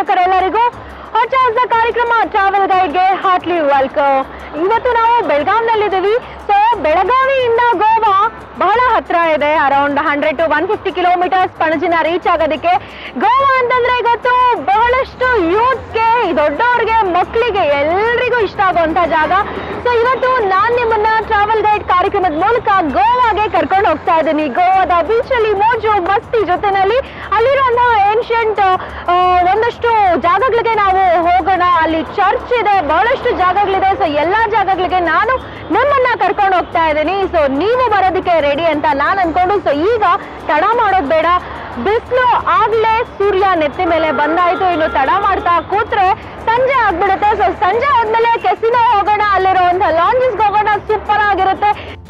ವೀಕ್ಷಕರೆಲ್ಲರಿಗೂ ಹೊಸ ಹೊಸ ಕಾರ್ಯಕ್ರಮ ಟ್ರಾವೆಲ್ ಗೈಡ್ಗೆ ಹಾರ್ಟ್ಲಿ ವೆಲ್ಕಮ್ ಇವತ್ತು ನಾವು ಬೆಳಗಾಂನಲ್ಲಿದ್ದೀವಿ ಸೊ ಬೆಳಗಾವಿಯಿಂದ ಗೋವಾ ಬಹಳ ಹತ್ರ ಇದೆ around hundred to one fifty kilometres ಪಣಜಿನ ರೀಚ್ ಆಗೋದಕ್ಕೆ ಗೋವಾ ಅಂತಂದ್ರೆ ಇವತ್ತು ಬಹಳಷ್ಟು ಯೂತ್ಸ್ಗೆ ದೊಡ್ಡವ್ರಿಗೆ ಮಕ್ಕಳಿಗೆ ಎಲ್ರಿಗೂ ಇಷ್ಟ ಆಗುವಂತ ಜಾಗ ಸೊ ಇವತ್ತು ನಾನ್ ನಿಮ್ಮನ್ನ ಟ್ರಾವೆಲ್ ಗೈಡ್ ಕಾರ್ಯಕ್ರಮದ ಮೂಲಕ ಗೋವಾಗೆ ಕರ್ಕೊಂಡು ಹೋಗ್ತಾ ಇದ್ದೀನಿ ಗೋವಾದ ಬೀಚ್ ಅಲ್ಲಿ ಮೋಜು ಮಸ್ತಿ ಜೊತೆನಲ್ಲಿ ಅಲ್ಲಿರುವಂತಹ ಏನ್ಷಿಯಂಟ್ ಒಂದಷ್ಟು ಜಾಗಗಳಿಗೆ ನಾವು ಹೋಗೋಣ ಅಲ್ಲಿ ಚರ್ಚ್ ಇದೆ ಬಹಳಷ್ಟು ಜಾಗಗಳಿದೆ ಸೊ ಎಲ್ಲಾ ಜಾಗಗಳಿಗೆ ನಾನು ನಿಮ್ಮನ್ನ ಕರ್ಕೊಂಡು ಹೋಗ್ತಾ ಇದ್ದೀನಿ ಸೊ ನೀವು ಬರೋದಕ್ಕೆ ರೆಡಿ ಅಂತ ನಾನು ಅನ್ಕೊಂಡು ಸೊ ಈಗ ತಡ ಮಾಡೋದು ಬೇಡ ಬಿಸಿಲು ಆಗ್ಲೇ ಸೂರ್ಯ ನೆತ್ತಿ ಮೇಲೆ ಬಂದಾಯ್ತು ಇನ್ನು ತಡ ಮಾಡ್ತಾ ಕೂತ್ರೆ ಸಂಜೆ ಆಗ್ಬಿಡುತ್ತೆ ಸೊ ಸಂಜೆ ಆದ್ಮೇಲೆ ಕೆಸಿನೋ ಹೋಗೋಣ ಅಲ್ಲಿರುವಂತ ಲಾಂಜಸ್ಗೆ ಹೋಗೋಣ ಸೂಪರ್ ಆಗಿರುತ್ತೆ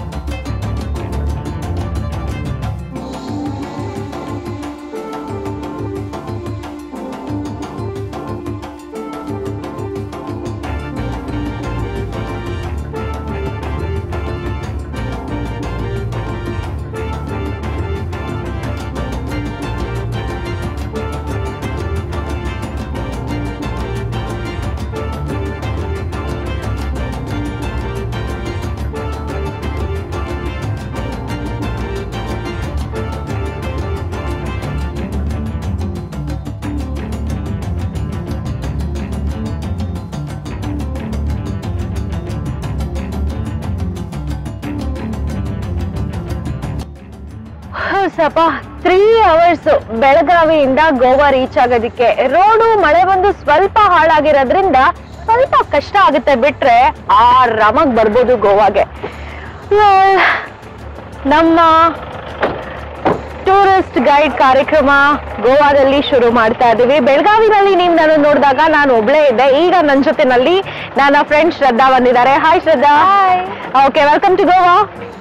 ಸ್ವಲ್ಪ ತ್ರೀ ಅವರ್ಸ್ ಬೆಳಗಾವಿಯಿಂದ ಗೋವಾ ರೀಚ್ ಆಗೋದಿಕ್ಕೆ ರೋಡು ಮಳೆ ಬಂದು ಸ್ವಲ್ಪ ಹಾಳಾಗಿರೋದ್ರಿಂದ ಸ್ವಲ್ಪ ಕಷ್ಟ ಆಗುತ್ತೆ ಬಿಟ್ರೆ ಆರಾಮಾಗಿ ಬರ್ಬೋದು ಗೋವಾಗೆ Well, ನಮ್ಮ ಟೂರಿಸ್ಟ್ ಗೈಡ್ ಕಾರ್ಯಕ್ರಮ ಗೋವಾದಲ್ಲಿ ಶುರು ಮಾಡ್ತಾ ಇದೀವಿ ಬೆಳಗಾವಿನಲ್ಲಿ ನೀವು ನಾನು ನೋಡಿದಾಗ ನಾನು ಒಬ್ಳೇ ಇದ್ದೆ ಈಗ ನನ್ನ ಜೊತೆನಲ್ಲಿ ನನ್ನ ಫ್ರೆಂಡ್ ಶ್ರದ್ಧಾ ಬಂದಿದ್ದಾರೆ hi Shraddha okay welcome to Goa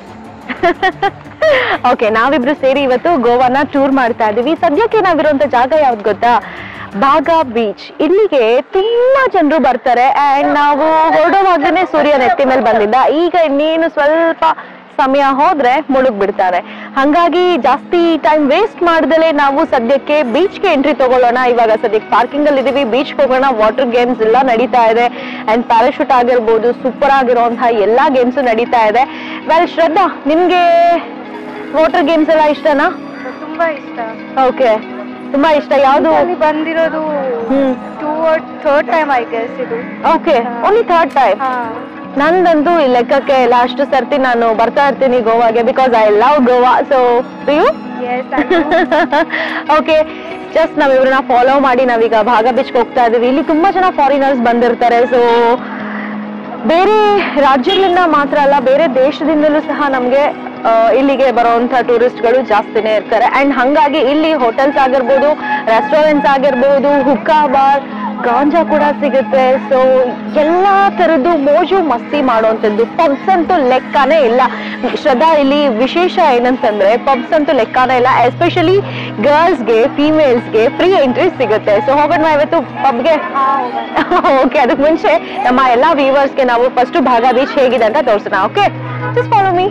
okay ನಾವಿಬ್ರು ಸೇರಿ ಇವತ್ತು ಗೋವಾನ ಟೂರ್ ಮಾಡ್ತಾ ಇದೀವಿ ಸದ್ಯಕ್ಕೆ ನಾವಿರುವಂತ ಜಾಗ ಯಾವ್ದು ಗೊತ್ತಾ ಬಾಗಾ ಬೀಚ್ ಇಲ್ಲಿಗೆ ತುಂಬಾ ಜನರು ಬರ್ತಾರೆ ಅಂಡ್ ನಾವು ಹೊರಡುವಾಗಲೇ ಸೂರ್ಯ ನೆತ್ತಿ ಮೇಲೆ ಬಂದಿದ್ದ ಈಗ ಇನ್ನೇನು ಸ್ವಲ್ಪ ಸಮಯ ಹೋದ್ರೆ ಮುಳುಗ್ ಬಿಡ್ತಾರೆ ಹಂಗಾಗಿ ಜಾಸ್ತಿ ಟೈಮ್ ವೇಸ್ಟ್ ಮಾಡ್ದಲೆ ನಾವು ಸದ್ಯಕ್ಕೆ ಬೀಚ್ಗೆ ಎಂಟ್ರಿ ತಗೊಳ್ಳೋಣ ಇವಾಗ ಸದ್ಯಕ್ಕೆ ಪಾರ್ಕಿಂಗ್ ಅಲ್ಲಿ ಇದೀವಿ ಬೀಚ್ ಹೋಗೋಣ ವಾಟರ್ ಗೇಮ್ಸ್ ಎಲ್ಲ ನಡೀತಾ ಇದೆ ಅಂಡ್ ಪ್ಯಾರಾಶೂಟ್ ಆಗಿರ್ಬೋದು ಸೂಪರ್ ಆಗಿರುವಂತಹ ಎಲ್ಲಾ ಗೇಮ್ಸ್ ನಡೀತಾ ಇದೆ ವೆಲ್ ಶ್ರದ್ಧಾ ನಿಮ್ಗೆ ವಾಟರ್ ಗೇಮ್ಸ್ ಎಲ್ಲ ಇಷ್ಟನಾ ತುಂಬಾ ಇಷ್ಟ ಓಕೆ ತುಂಬಾ ಇಷ್ಟ ಯಾವ್ದು ಅಲ್ಲಿ ಬಂದಿರೋದು hmm two third time I guess ಇದು ಓಕೆ ಓನ್ಲಿ ಥರ್ಡ್ ಟೈಮ್ ಹಾ ನಂದಂತೂ ಈ ಲೆಕ್ಕಕ್ಕೆ ಲಾಸ್ಟ್ ಸರ್ತಿ ನಾನು ಬರ್ತಾ ಇರ್ತೀನಿ ಗೋವಾಗೆ because I love Goa so yes okay just ನಾವಿವ್ರನ್ನ ಫಾಲೋ ಮಾಡಿ ನಾವೀಗ ಭಾಗ ಬೀಚ್ಗೆ ಹೋಗ್ತಾ ಇದೀವಿ ಇಲ್ಲಿ ತುಂಬಾ ಜನ ಫಾರಿನರ್ಸ್ ಬಂದಿರ್ತಾರೆ ಸೊ ಬೇರೆ ರಾಜ್ಯಗಳಿಂದ ಮಾತ್ರ ಅಲ್ಲ ಬೇರೆ ದೇಶದಿಂದಲೂ ಸಹ ನಮಗೆ ಇಲ್ಲಿಗೆ ಬರುವಂತ ಟೂರಿಸ್ಟ್ಗಳು ಜಾಸ್ತಿನೇ ಇರ್ತಾರೆ ಅಂಡ್ ಹಂಗಾಗಿ ಇಲ್ಲಿ ಹೋಟೆಲ್ಸ್ ಆಗಿರ್ಬೋದು ರೆಸ್ಟೋರೆಂಟ್ಸ್ ಆಗಿರ್ಬೋದು ಹುಕ್ಕಾ ಬಾರ್ ಗಾಂಜಾ ಕೂಡ ಸಿಗುತ್ತೆ ಸೊ ಎಲ್ಲಾ ತರದ್ದು ಮೋಜು ಮಸ್ತಿ ಮಾಡುವಂಥದ್ದು ಪಬ್ಸ್ ಅಂತೂ ಲೆಕ್ಕನೇ ಇಲ್ಲ ಶ್ರದ್ಧಾ ಇಲ್ಲಿ ವಿಶೇಷ ಏನಂತಂದ್ರೆ ಪಬ್ಸ್ ಅಂತೂ ಲೆಕ್ಕನೇ ಇಲ್ಲ ಎಸ್ಪೆಷಲಿ ಗರ್ಲ್ಸ್ಗೆ ಫೀಮೇಲ್ಸ್ಗೆ ಫ್ರೀ ಎಂಟ್ರಿ ಸಿಗುತ್ತೆ ಸೊ ಹೋಗೋಣ ಇವತ್ತು ಪಬ್ಗೆ ಹಾ ಹೋಗೋಣ ಓಕೆ ಅದಕ್ಕೆ ಮುಂಚೆ ನಮ್ಮ ಎಲ್ಲಾ ವ್ಯೂವರ್ಸ್ಗೆ ನಾವು ಫಸ್ಟ್ ಭಾಗ ಬೀಚ್ ಹೇಗಿದೆ ಅಂತ ತೋರಿಸೋಣ okay just follow me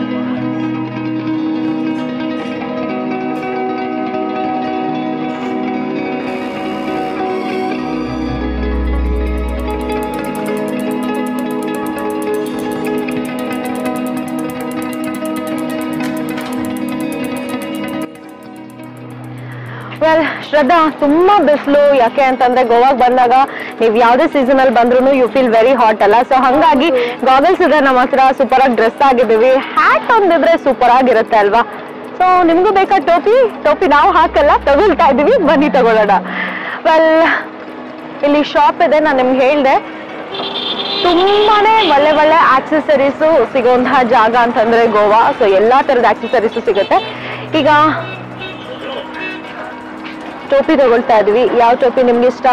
well Shraddha ತುಂಬಾ ಬಿಸಿಲು ಯಾಕೆ ಅಂತಂದ್ರೆ ಗೋವಾಗ್ ಬಂದಾಗ ನೀವು ಯಾವ್ದೇ ಸೀಸನ್ ಅಲ್ಲಿ ಬಂದ್ರು ಯು ಫೀಲ್ ವೆರಿ ಹಾಟ್ ಅಲ್ಲ ಸೊ ಹಂಗಾಗಿ ಗಾಗಲ್ಸ್ ಇದೆ ನಮ್ಮ ಹತ್ರ ಸೂಪರ್ ಆಗಿ ಡ್ರೆಸ್ ಆಗಿದ್ದೀವಿ ಹ್ಯಾಟ್ ಒಂದಿದ್ರೆ ಸೂಪರ್ ಆಗಿರುತ್ತೆ ಅಲ್ವಾ ಸೊ ನಿಮ್ಗೂ ಬೇಕಾ ಟೋಪಿ ಟೋಪಿ ನಾವು ಹಾಕಲ್ಲ ತಗೊಳ್ತಾ ಇದೀವಿ ಬನ್ನಿ ತಗೊಳ್ಳೋಣ ವೆಲ್ ಇಲ್ಲಿ ಶಾಪ್ ಇದೆ ನಾನು ನಿಮ್ಗೆ ಹೇಳ್ದೆ ತುಂಬಾನೇ ಒಳ್ಳೆ ಒಳ್ಳೆ ಆಕ್ಸೆಸರೀಸ್ ಸಿಗುವಂತಹ ಜಾಗ ಅಂತಂದ್ರೆ ಗೋವಾ ಸೊ ಎಲ್ಲಾ ತರದ ಆಕ್ಸೆಸರೀಸ್ ಸಿಗುತ್ತೆ ಈಗ ಟೋಪಿ ತಗೊಳ್ತಾ ಇದೀವಿ ಯಾವ ಟೋಪಿ ನಿಮ್ಗೆ ಇಷ್ಟ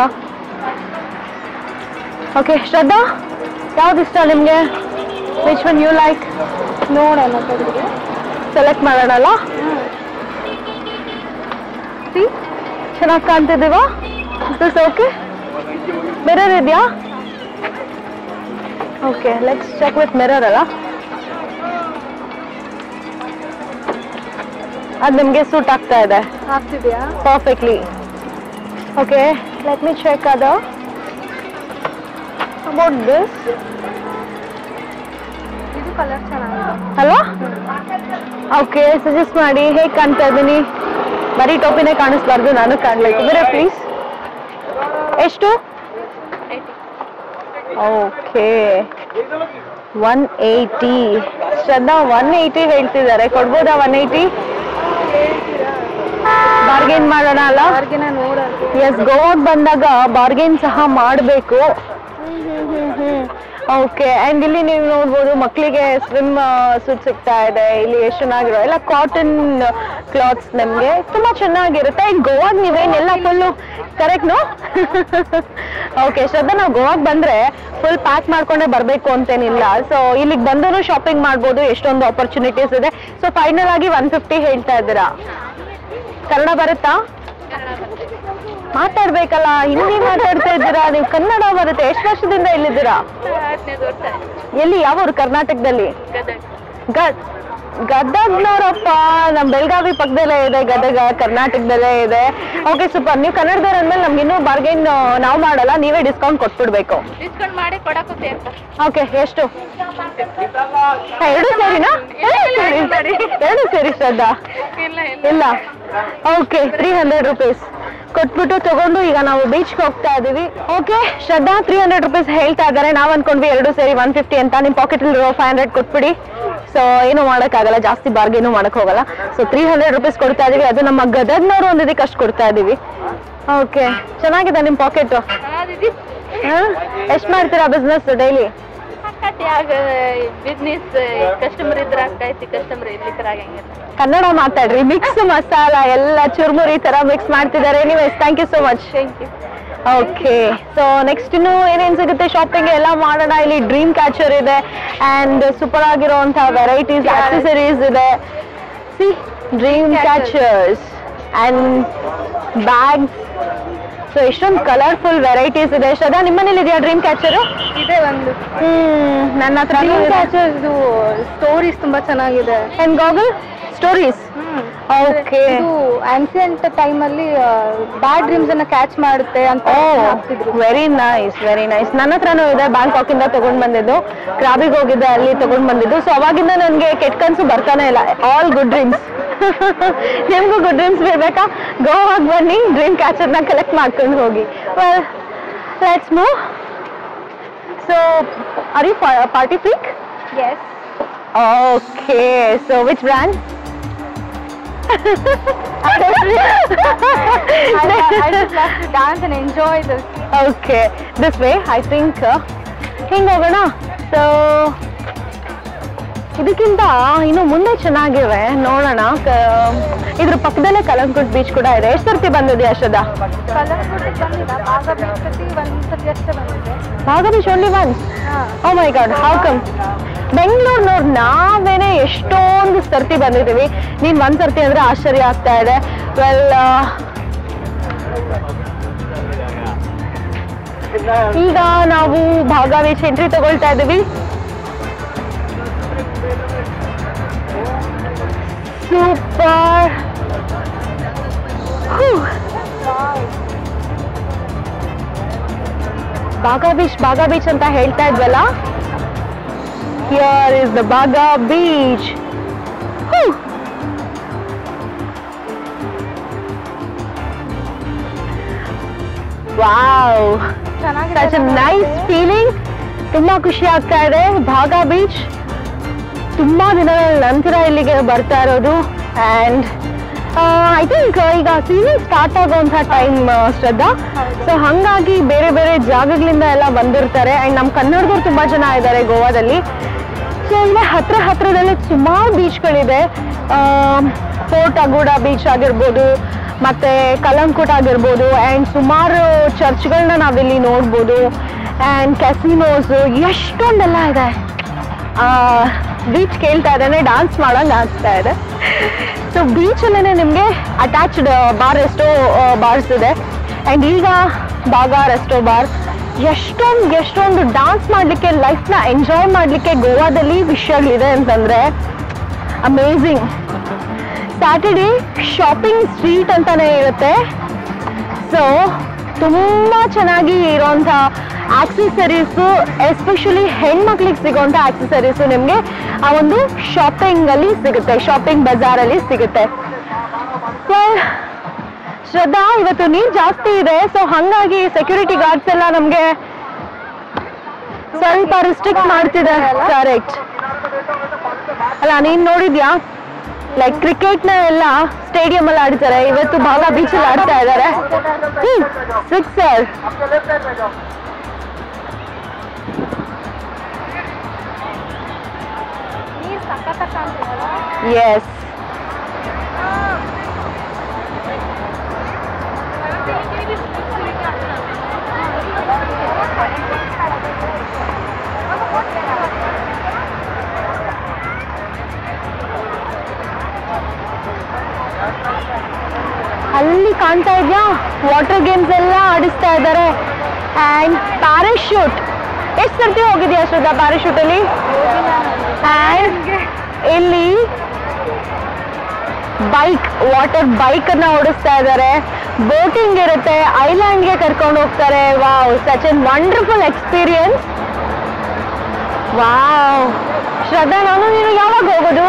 ಓಕೆ ಶ್ರದ್ಧಾ ಯಾವ್ದು ಇಷ್ಟ ನಿಮ್ಗೆ ವಿಚ್ ಒನ್ ಯು ಲೈಕ್ ನೋಡೋಣ ತೆಗೆದು ಸೆಲೆಕ್ಟ್ ಮಾಡೋಣಲ್ಲ ಚೆನ್ನಾಗಿ ಕಾಣ್ತಿದ್ದೀವಾ ದಿಸ್ ಓಕೆ ಮಿರರ್ ಇದೆಯಾ okay let's check with mirror ಅಲ್ಲ ಅದು ನಿಮಗೆ ಸೂಟ್ ಆಗ್ತಾ ಇದೆ ಆಗ್ತಿದ್ಯಾ perfectly okay let me check ಅದ ಅಬೌಟ್ ದಿಸ್ ಇದು ಕಲರ್ ಚೆನ್ನಾಗಿದೆ ಅಲ್ವಾ ಓಕೆ ಸಜೆಸ್ಟ್ ಮಾಡಿ ಹೇಗೆ ಕಾಣ್ತಾ ಇದ್ದೀನಿ ಬರೀ ಟೋಪಿನೇ ಕಾಣಿಸ್ಬಾರ್ದು ನಾನು ಕಾಣ್ಬೇಕು ಬೇರೆ ಪ್ಲೀಸ್ ಎಷ್ಟು okay one eighty Shraddha one eighty ಹೇಳ್ತಿದ್ದಾರೆ ಕೊಡ್ಬೋದಾ ಒನ್ ಏಯ್ಟಿ ಬಾರ್ಗೇನ್ ಮಾಡೋಣ ಅಲ್ಲ ಅವ್ರಿಗಿನ ನೋಡೋದು ಎಸ್ ಗೋವಾಗ್ ಬಂದಾಗ ಬಾರ್ಗೇನ್ ಸಹ ಮಾಡಬೇಕು ಓಕೆ ಅಂಡ್ ಇಲ್ಲಿ ನೀವು ನೋಡ್ಬೋದು ಮಕ್ಕಳಿಗೆ ಸ್ವಿಮ್ ಸೂಟ್ ಸಿಗ್ತಾ ಇದೆ ಇಲ್ಲಿ ಎಷ್ಟು ಚೆನ್ನಾಗಿರೋ ಎಲ್ಲ ಕಾಟನ್ ಕ್ಲಾತ್ಸ್ ನಮಗೆ ತುಂಬಾ ಚೆನ್ನಾಗಿರುತ್ತೆ ಅಂಡ್ ಗೋವಾಗ್ ನೀವೇನೆಲ್ಲ ಫುಲ್ಲು ಕರೆಕ್ಟ್ನು ಓಕೆ ಶ್ರದ್ಧಾ ನಾವು ಗೋವಾಗ್ ಬಂದ್ರೆ ಫುಲ್ ಪ್ಯಾಕ್ ಮಾಡ್ಕೊಂಡೇ ಬರಬೇಕು ಅಂತೇನಿಲ್ಲ ಸೊ ಇಲ್ಲಿಗೆ ಬಂದರೂ ಶಾಪಿಂಗ್ ಮಾಡ್ಬೋದು ಎಷ್ಟೊಂದು ಆಪರ್ಚುನಿಟೀಸ್ ಇದೆ ಸೊ ಫೈನಲ್ ಆಗಿ ಒನ್ ಫಿಫ್ಟಿ ಹೇಳ್ತಾ ಇದ್ದೀರಾ ಕನ್ನಡ ಬರುತ್ತಾ ಮಾತಾಡ್ಬೇಕಲ್ಲ ಹಿಂದಿ ಮಾತಾಡ್ತಾ ಇದ್ದೀರಾ ನೀವು ಕನ್ನಡ ಬರುತ್ತೆ ಎಷ್ಟು ವರ್ಷದಿಂದ ಇಲ್ಲಿದ್ದೀರಾ ಎಲ್ಲಿ ಯಾವ ಊರು ಕರ್ನಾಟಕದಲ್ಲಿ ಗದ್ ಗದಗ್ನವರಪ್ಪ ನಮ್ಮ ಬೆಳಗಾವಿ ಪಕ್ಕದಲ್ಲೇ ಇದೆ ಗದಗ ಕರ್ನಾಟಕದಲ್ಲೇ ಇದೆ ಓಕೆ ಸೂಪರ್ ನೀವು ಕನ್ನಡದವ್ರು ಅಂದ್ಮೇಲೆ ನಮ್ಗೆ ಇನ್ನೂ ಬಾರ್ಗೇನ್ ನಾವು ಮಾಡಲ್ಲ ನೀವೇ ಡಿಸ್ಕೌಂಟ್ ಕೊಟ್ಬಿಡ್ಬೇಕು ಡಿಸ್ಕೌಂಟ್ ಮಾಡಿ ಕೊಡಕ್ಕೆ ಓಕೆ ಎಷ್ಟು ಹಾ, ಎರಡು ಸೇರಿನಾ ಎರಡು ಸೇರಿ ಎರಡು ಸೇರಿ ಶ್ರದ್ಧಾ ಇಲ್ಲ ಇಲ್ಲ ಓಕೆ ತ್ರೀ ಹಂಡ್ರೆಡ್ ರುಪೀಸ್ ಕೊಟ್ಬಿಟ್ಟು ತಗೊಂಡು ಈಗ ನಾವು ಬೀಚ್ಗೆ ಹೋಗ್ತಾ ಇದೀವಿ okay Shraddha three hundred rupees ಹೇಳ್ತಾ ಇದ್ದಾರೆ ನಾವ್ ಅನ್ಕೊಂಡ್ವಿ ಎರಡು ಸೇರಿ ಒನ್ ಫಿಫ್ಟಿ ಅಂತ ನಿಮ್ ಪಾಕೆಟ್ ಫೈವ್ ಹಂಡ್ರೆಡ್ ಕೊಟ್ಬಿಡಿ ಸೊ ಏನು ಮಾಡೋಕ್ಕಾಗಲ್ಲ ಜಾಸ್ತಿ ಬಾರ್ಗೇನು ಮಾಡಕ್ ಹೋಗಲ್ಲ ಸೊ ತ್ರೀ ಹಂಡ್ರೆಡ್ ರುಪೀಸ್ ಕೊಡ್ತಾ ಇದೀವಿ ಅದು ನಮ್ಮ ಗದಗ್ನವರು ಒಂದಿದಕ್ಕೆ ಅಷ್ಟು ಕೊಡ್ತಾ ಇದೀವಿ ಓಕೆ ಚೆನ್ನಾಗಿದೆ ನಿಮ್ ಪಾಕೆಟ್ ಎಷ್ಟು ಮಾಡ್ತೀರಾ ಬಿಸ್ನೆಸ್ ಡೈಲಿ ಯಾಗ ಬಿಸ್ನೆಸ್ ಕಸ್ಟಮರ್ ಇದ್ರೆ ಆಗ್ತೈತಿ ಕಸ್ಟಮರ್ ಇರ್ಲಿಕ್ಕೆ ಆಗಂಗಿಲ್ಲ ಕನ್ನಡ ಮಾತಾಡ್ರಿ ಮಿಕ್ಸ್ ಮಸಾಲ ಎಲ್ಲ ಚುರ್ಮುರಿ ತರ ಮಿಕ್ಸ್ ಮಾಡ್ತಿದ್ದಾರೆ anyways thank you so much thank you okay so next ಇನ್ನು ಏನೇನ್ ಸಿಗುತ್ತೆ ಶಾಪಿಂಗ್ ಎಲ್ಲ ಮಾಡೋಣ ಇಲ್ಲಿ ಡ್ರೀಮ್ ಕ್ಯಾಚರ್ ಇದೆ ಅಂಡ್ ಸೂಪರ್ ಆಗಿರುವಂತಹ ವೆರೈಟೀಸ್ ಆಕ್ಸೆಸರೀಸ್ ಇದೆ see dream catchers and bags so ಎಷ್ಟೊಂದು ಕಲರ್ಫುಲ್ ವೆರೈಟೀಸ್ ಇದೆ ಶ್ರದ್ಧಾ ನಿಮ್ಮನೇಲಿ ಇದೆಯಾ ಡ್ರೀಮ್ ಕ್ಯಾಚರು ಇದೆ ಒಂದು ಹ್ಮ್ ನನ್ನ ಹತ್ರ ಇದು ಸ್ಟೋರೀಸ್ ತುಂಬಾ ಚೆನ್ನಾಗಿದೆ ಅಂಡ್ ಗಾಗಲ್ ಸ್ಟೋರೀಸ್ ಓಕೆ ಇದು ಆನ್ಸಿಯಂಟ್ ಟೈಮ್ ಅಲ್ಲಿ ಬ್ಯಾಡ್ ಡ್ರೀಮ್ಸ್ ಅನ್ನ ಕ್ಯಾಚ್ ಮಾಡುತ್ತೆ ಅಂತ ಹಾಕ್ತಿದ್ರು ವೆರಿ ನೈಸ್ ವೆರಿ ನೈಸ್ ನನ್ನ ಹತ್ರನೂ ಇದೆ ಬ್ಯಾಂಕಾಕ್ ಇಂದ ತಗೊಂಡ್ ಬಂದಿದ್ದು ಕ್ರಾಬಿಗೆ ಹೋಗಿದ್ದೆ ಅಲ್ಲಿ ತಗೊಂಡ್ ಬಂದಿದ್ದು ಸೊ ಅವಾಗಿಂದ ನನಗೆ ಕೆಟ್ಟ ಕನ್ಸು ಬರ್ತಾನೆ ಇಲ್ಲ ಆಲ್ ಗುಡ್ ಡ್ರೀಮ್ಸ್ ನಿಮ್ಗೂ ಗುಡ್ ಡ್ರೀಮ್ಸ್ ಬೇಕಾ ಗೋವಾಗ್ ಬನ್ನಿ ಡ್ರೀಮ್ ಕ್ಯಾಚರ್ನ ಕಲೆಕ್ಟ್ ಮಾಡ್ಕೊಂಡು ಹೋಗಿ well let's move so are you party freak yes okay so which brand I just love to dance and enjoy this. Okay this way I think ಹಿಂಗೆ ಹೋಗೋಣ so ಇದಕ್ಕಿಂತ ಇನ್ನು ಮುಂದೆ ಚೆನ್ನಾಗಿವೆ ನೋಡೋಣ ಕ- ಇದ್ರ ಪಕ್ಕದಲ್ಲೇ ಕಲಂಕುಟ್ ಬೀಚ್ ಕೂಡ ಇದೆ ಎಷ್ಟು ಸರ್ತಿ ಬಂದಿದೆ ಅಷ್ಟದ ಕಲಂಗುಡಿ ಬಂದಿಲ್ಲ ಭಾಗ ಬೀಚ್ ಒಂದ್ ಸತಿ ಅಷ್ಟೇ ಬಂದಿದೆ ಭಾಗ beach only once oh my God how come ಬೆಂಗಳೂರಿನವ್ರು ನಾವೇನೆ ಎಷ್ಟೊಂದು ಸರ್ತಿ ಬಂದಿದ್ದೀವಿ ನೀನ್ ಒಂದ್ ಸರ್ತಿ ಅಂದ್ರೆ ಆಶ್ಚರ್ಯ ಆಗ್ತಾ ಇದೆ ವೆಲ್ ಈಗ ನಾವು ಭಾಗ ಬೀಚ್ ಎಂಟ್ರಿ ತಗೊಳ್ತಾ ಇದ್ದೀವಿ super Baga beach Baga beach ಅಂತ ಹೇಳ್ತಾ ಇದ್ವಲ್ಲ here is the Baga beach wow such nice feeling ತುಂಬಾ ಖುಷಿ ಆಗ್ತಾ ಇದೆ ಭಾಗಾ ಬೀಚ್ ತುಂಬಾ ದಿನಗಳ ನಂತರ ಇಲ್ಲಿಗೆ ಬರ್ತಾ ಇರೋದು ಅಂಡ್ ಐ ಥಿಂಕ್ ಈಗ ಸೀಸನ್ ಸ್ಟಾರ್ಟ್ ಆಗುವಂಥ ಟೈಮ್ ಶ್ರದ್ಧಾ ಸೊ ಹಂಗಾಗಿ ಬೇರೆ ಬೇರೆ ಜಾಗಗಳಿಂದ ಎಲ್ಲ ಬಂದಿರ್ತಾರೆ ಅಂಡ್ ನಮ್ಮ ಕನ್ನಡದವ್ರು ತುಂಬಾ ಜನ ಇದ್ದಾರೆ ಗೋವಾದಲ್ಲಿ ಸೊ ಇಲ್ಲೇ ಹತ್ರ ಹತ್ರದಲ್ಲಿ ಸುಮಾರು ಬೀಚ್ಗಳಿದೆ ಫೋರ್ಟ್ ಅಗೂಡ ಬೀಚ್ ಆಗಿರ್ಬೋದು ಮತ್ತೆ ಕಲಂಕುಟ್ ಆಗಿರ್ಬೋದು ಆ್ಯಂಡ್ ಸುಮಾರು ಚರ್ಚ್ಗಳನ್ನ ನಾವಿಲ್ಲಿ ನೋಡ್ಬೋದು ಆ್ಯಂಡ್ ಕೆಸಿನೋಸ್ ಎಷ್ಟೊಂದೆಲ್ಲ ಇದೆ ಬೀಚ್ ಕೇಳ್ತಾ ಇದ್ದಾನೆ ಡಾನ್ಸ್ ಮಾಡೋಂಗೆ ಆಗ್ತಾ ಇದೆ ಸೊ ಬೀಚಲ್ಲೇ ನಿಮಗೆ ಅಟ್ಯಾಚ್ಡ್ ಬಾರ್ ಎಷ್ಟೋ ಬಾರ್ಸ್ ಇದೆ ಆ್ಯಂಡ್ ಈಗ ಬಾಗ ರೆಸ್ಟೋ ಬಾರ್ ಎಷ್ಟೊಂದು ಎಷ್ಟೊಂದು ಡಾನ್ಸ್ ಮಾಡಲಿಕ್ಕೆ ಲೈಫ್ನ ಎಂಜಾಯ್ ಮಾಡಲಿಕ್ಕೆ ಗೋವಾದಲ್ಲಿ ವಿಷಯಗಳಿದೆ ಅಂತಂದರೆ ಅಮೇಝಿಂಗ್ ಸ್ಯಾಟರ್ಡೇ ಶಾಪಿಂಗ್ ಸ್ಟ್ರೀಟ್ ಅಂತಾನೆ ಇರುತ್ತೆ ಸೊ ತುಂಬಾ ಚೆನ್ನಾಗಿ ಇರೋಂಥ ಆಕ್ಸೆಸರೀಸು ಎಸ್ಪೆಷಲಿ ಹೆಣ್ಮಕ್ಳಿಗೆ ಸಿಗೋಂಥ ಆಕ್ಸೆಸರೀಸು ನಿಮಗೆ ಆ ಒಂದು ಶಾಪಿಂಗ್ ಅಲ್ಲಿ ಸಿಗುತ್ತೆ ಶಾಪಿಂಗ್ ಬಜಾರಲ್ಲಿ ಸಿಗುತ್ತೆ Well, ಶ್ರದ್ಧಾ ಇವತ್ತು ನೀರ್ ಜಾಸ್ತಿ ಇದೆ ಸೊ ಹಂಗಾಗಿ ಸೆಕ್ಯೂರಿಟಿ ಗಾರ್ಡ್ಸ್ ಎಲ್ಲ ನಮ್ಗೆ ಸ್ವಲ್ಪ ರಿಸ್ಟ್ರಿಕ್ಟ್ ಮಾಡ್ತಿದ್ದಾರೆ ಕರೆಕ್ಟ್ ಅಲ್ಲ ನೀನ್ ನೋಡಿದ್ಯಾ ಲೈಕ್ ಕ್ರಿಕೆಟ್ ನ ಎಲ್ಲ ಸ್ಟೇಡಿಯಂ ಅಲ್ಲಿ ಆಡ್ತಾರೆ ಇವತ್ತು ಭಾಗ ಬೀಚ್ ಅಲ್ಲಿ ಆಡ್ತಾ ಇದ್ದಾರೆ ಸಿಕ್ಸರ್ ನೀರು ಸಖತ್ತ ಕಾಣ್ತಿದಲ್ಲ ಎಸ್ ಅಲ್ಲಿ ಕಾಣ್ತಾ ಇದ್ಯಾ ವಾಟರ್ ಗೇಮ್ಸ್ ಎಲ್ಲ ಆಡಿಸ್ತಾ ಇದ್ದಾರೆ ಅಂಡ್ ಪ್ಯಾರಾಶೂಟ್ ಎಷ್ಟು ಸರ್ತಿ ಹೋಗಿದ್ಯಾ ಶ್ರದ್ಧಾ ಪ್ಯಾರಾಶೂಟ್ ಅಲ್ಲಿ ಅಂಡ್ ಇಲ್ಲಿ ಬೈಕ್ ವಾಟರ್ ಬೈಕ್ ಅನ್ನ ಓಡಿಸ್ತಾ ಇದ್ದಾರೆ ಬೋಟಿಂಗ್ ಇರುತ್ತೆ ಐಲ್ಯಾಂಡ್ಗೆ ಕರ್ಕೊಂಡು ಹೋಗ್ತಾರೆ wow such an wonderful experience wow Shraddha ನಾನು ನೀನು ಯಾವಾಗ ಹೋಗೋದು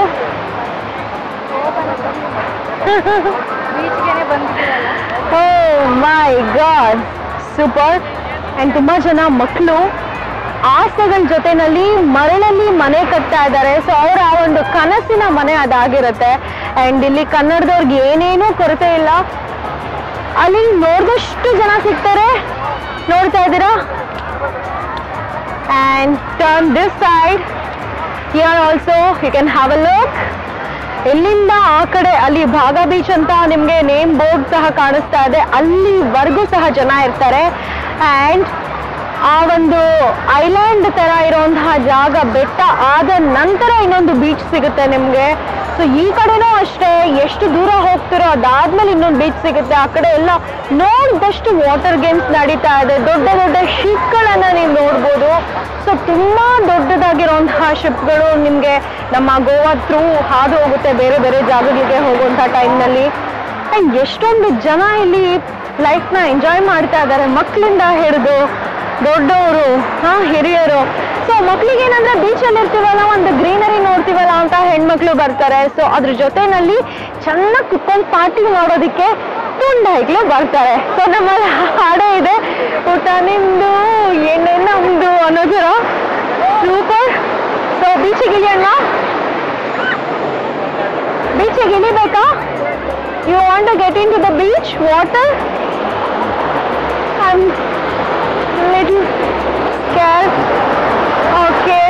ಬೀಚ್ಗೆನೆ ಬಂದಿದ್ದೀರಲ್ಲ oh my God super and ತುಂಬಾ ಜನ ಮಕ್ಕಳು ಆಸೆಗಳ ಜೊತೆನಲ್ಲಿ ಮರಳಲ್ಲಿ ಮನೆ ಕಟ್ತಾ ಇದ್ದಾರೆ ಸೊ ಅವರ ಆ ಒಂದು ಕನಸಿನ ಮನೆ ಅದಾಗಿರುತ್ತೆ ಅಂಡ್ ಇಲ್ಲಿ ಕನ್ನಡದವ್ರಿಗೆ ಏನೇನೂ ಕೊರತೆ ಇಲ್ಲ ಅಲ್ಲಿ ನೋಡಿದಷ್ಟು ಜನ ಸಿಗ್ತಾರೆ ನೋಡ್ತಾ ಇದ್ದೀರಾ and turn this side here also you can have a look ಎಲ್ಲಿಂದ ಆ ಕಡೆ ಅಲ್ಲಿ ಭಾಗ ಬೀಚ್ ಅಂತ ನಿಮಗೆ ನೇಮ್ ಬೋರ್ಡ್ ಸಹ ಕಾಣಿಸ್ತಾ ಇದೆ ಅಲ್ಲಿವರೆಗೂ ಸಹ ಜನ ಇರ್ತಾರೆ ಆ್ಯಂಡ್ ಆ ಒಂದು ಐಲ್ಯಾಂಡ್ ತರ ಇರುವಂತಹ ಜಾಗ ಬೆಟ್ಟ ಆದ ನಂತರ ಇನ್ನೊಂದು ಬೀಚ್ ಸಿಗುತ್ತೆ ನಿಮಗೆ ಸೊ ಈ ಕಡೆನೂ ಅಷ್ಟೇ ಎಷ್ಟು ದೂರ ಹೋಗ್ತಿರೋ ಅದಾದ್ಮೇಲೆ ಇನ್ನೊಂದು ಬೀಚ್ ಸಿಗುತ್ತೆ ಆ ಕಡೆ ಎಲ್ಲ ನೋಡಿದಷ್ಟು ವಾಟರ್ ಗೇಮ್ಸ್ ನಡೀತಾ ಇದೆ ದೊಡ್ಡ ದೊಡ್ಡ ಶಿಪ್ಗಳನ್ನ ನೀವು ನೋಡ್ಬೋದು ಸೊ ತುಂಬಾ ದೊಡ್ಡದಾಗಿರುವಂತಹ ಶಿಪ್ಗಳು ನಿಮಗೆ ನಮ್ಮ ಗೋವಾ ಥ್ರೂ ಹಾದು ಹೋಗುತ್ತೆ ಬೇರೆ ಬೇರೆ ಜಾಗಗಳಿಗೆ ಹೋಗುವಂಥ ಟೈಮ್ನಲ್ಲಿ ಆ್ಯಂಡ್ ಎಷ್ಟೊಂದು ಜನ ಇಲ್ಲಿ ಲೈಫ್ನ ಎಂಜಾಯ್ ಮಾಡ್ತಾ ಇದ್ದಾರೆ ಮಕ್ಕಳಿಂದ ಹಿಡಿದು ದೊಡ್ಡವರು ಹಾ ಹಿರಿಯರು ಸೊ ಮಕ್ಳಿಗೆ ಏನಂದ್ರೆ ಬೀಚಲ್ಲಿ ಇರ್ತೀವಲ್ಲ ಒಂದು ಗ್ರೀನರಿ ನೋಡ್ತೀವಲ್ಲ ಅಂತ ಹೆಣ್ಮಕ್ಳು ಬರ್ತಾರೆ ಸೊ ಅದ್ರ ಜೊತೆನಲ್ಲಿ ಚೆನ್ನಾಗಿ ಕುತ್ಕೊಂಡು ಪಾರ್ಟಿ ನೋಡೋದಕ್ಕೆ ತುಂಡೈಕ್ಳು ಬರ್ತಾರೆ ಸೊ ನಮ್ಮಲ್ಲಿ ಹಾಡೇ ಇದೆ ಊಟ ನಿಮ್ದು ಎಣ್ಣೆ ನಮ್ದು ಅನ್ನೋದರ ಸೂಪರ್ ಸೊ ಬೀಚಿಗೆ ಇಳಿಯೋಣ ಬೀಚಿಗೆ ಇಳಿಬೇಕಾ you want to get in to the beach water I'm little scared. Okay.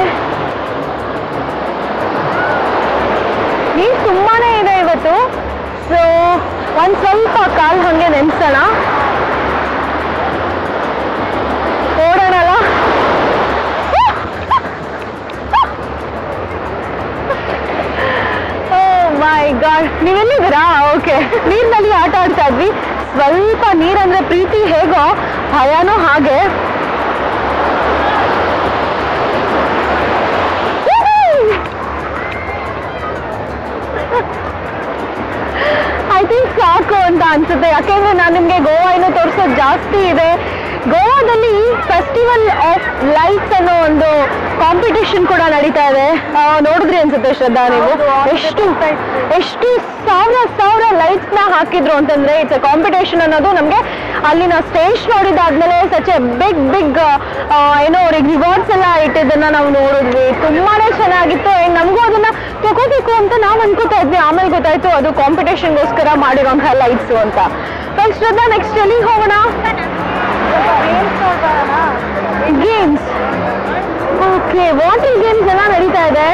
ನೀರು ತುಂಬಾನೇ ಇದೆ ಇವತ್ತು ಸೊ ಒಂದ್ ಸ್ವಲ್ಪ ಕಾಲ್ ಹಂಗೆ ನೆನ್ಸೋಣ ಓಡೋಣಲ್ಲ ಓ ಮೈ ಗಾಡ್ ನೀವೆಲ್ಲಿದ್ದೀರಾ ಓಕೆ ನೀರಿನಲ್ಲಿ ಆಟ ಆಡ್ತಾ ಇದ್ವಿ ಸ್ವಲ್ಪ ನೀರಂದ್ರೆ ಪ್ರೀತಿ ಹೇಗೋ ಭಯನೂ ಹಾಗೆ ಐ ಥಿಂಕ್ ಸಾಕು ಅಂತ ಅನ್ಸುತ್ತೆ ಯಾಕೆಂದ್ರೆ ನಾನು ನಿಮಗೆ ಗೋವಾ ಇನ್ನೂ ತೋರಿಸೋದು ಜಾಸ್ತಿ ಇದೆ ಗೋವಾದಲ್ಲಿ ಫೆಸ್ಟಿವಲ್ ಆಫ್ ಲೈಟ್ಸ್ ಅನ್ನೋ ಒಂದು ಕಾಂಪಿಟೇಷನ್ ಕೂಡ ನಡೀತಾ ಇದೆ ಆ, ನೋಡಿದ್ರಿ ಅನ್ಸುತ್ತೆ ಶ್ರದ್ಧಾ ನೀವು ಎಷ್ಟು ಎಷ್ಟು ಸಾವಿರ ಸಾವಿರ ಲೈಟ್ಸ್ ನ ಹಾಕಿದ್ರು ಅಂತಂದ್ರೆ ಇಟ್ಸ್ ಅ ಕಾಂಪಿಟೇಷನ್ ಅನ್ನೋದು ನಮಗೆ ಅಲ್ಲಿನ ಸ್ಟೇಜ್ ನೋಡಿದಾದ್ಮೇಲೆ ಸಚ್ ಎ ಬಿಗ್ ಬಿಗ್ ಏನೋ ಅವ್ರಿಗೆ ರಿವಾರ್ಡ್ಸ್ ಎಲ್ಲ ಇಟ್ಟಿದ್ದನ್ನ ನಾವು ನೋಡಿದ್ವಿ ತುಂಬಾನೇ ಚೆನ್ನಾಗಿತ್ತು and ನಮಗೂ ಅದನ್ನ ತಗೋಬೇಕು ಅಂತ ನಾವು ಅನ್ಕೋತಾ ಇದ್ವಿ ಆಮೇಲೆ ಗೊತ್ತಾಯ್ತು ಅದು ಕಾಂಪಿಟೇಷನ್ಗೋಸ್ಕರ ಮಾಡಿರೋಂತಹ ಲೈಟ್ಸ್ ಅಂತ ಬಟ್ ಶ್ರದ್ಧಾ ನೆಕ್ಸ್ಟ್ ಎಲ್ಲಿಗೆ ಹೋಗೋಣ ಗೇಮ್ಸ್ ಓಕೆ ವಾಟರ್ ಗೇಮ್ಸ್ ಎಲ್ಲ ನಡೀತಾ ಇದೆ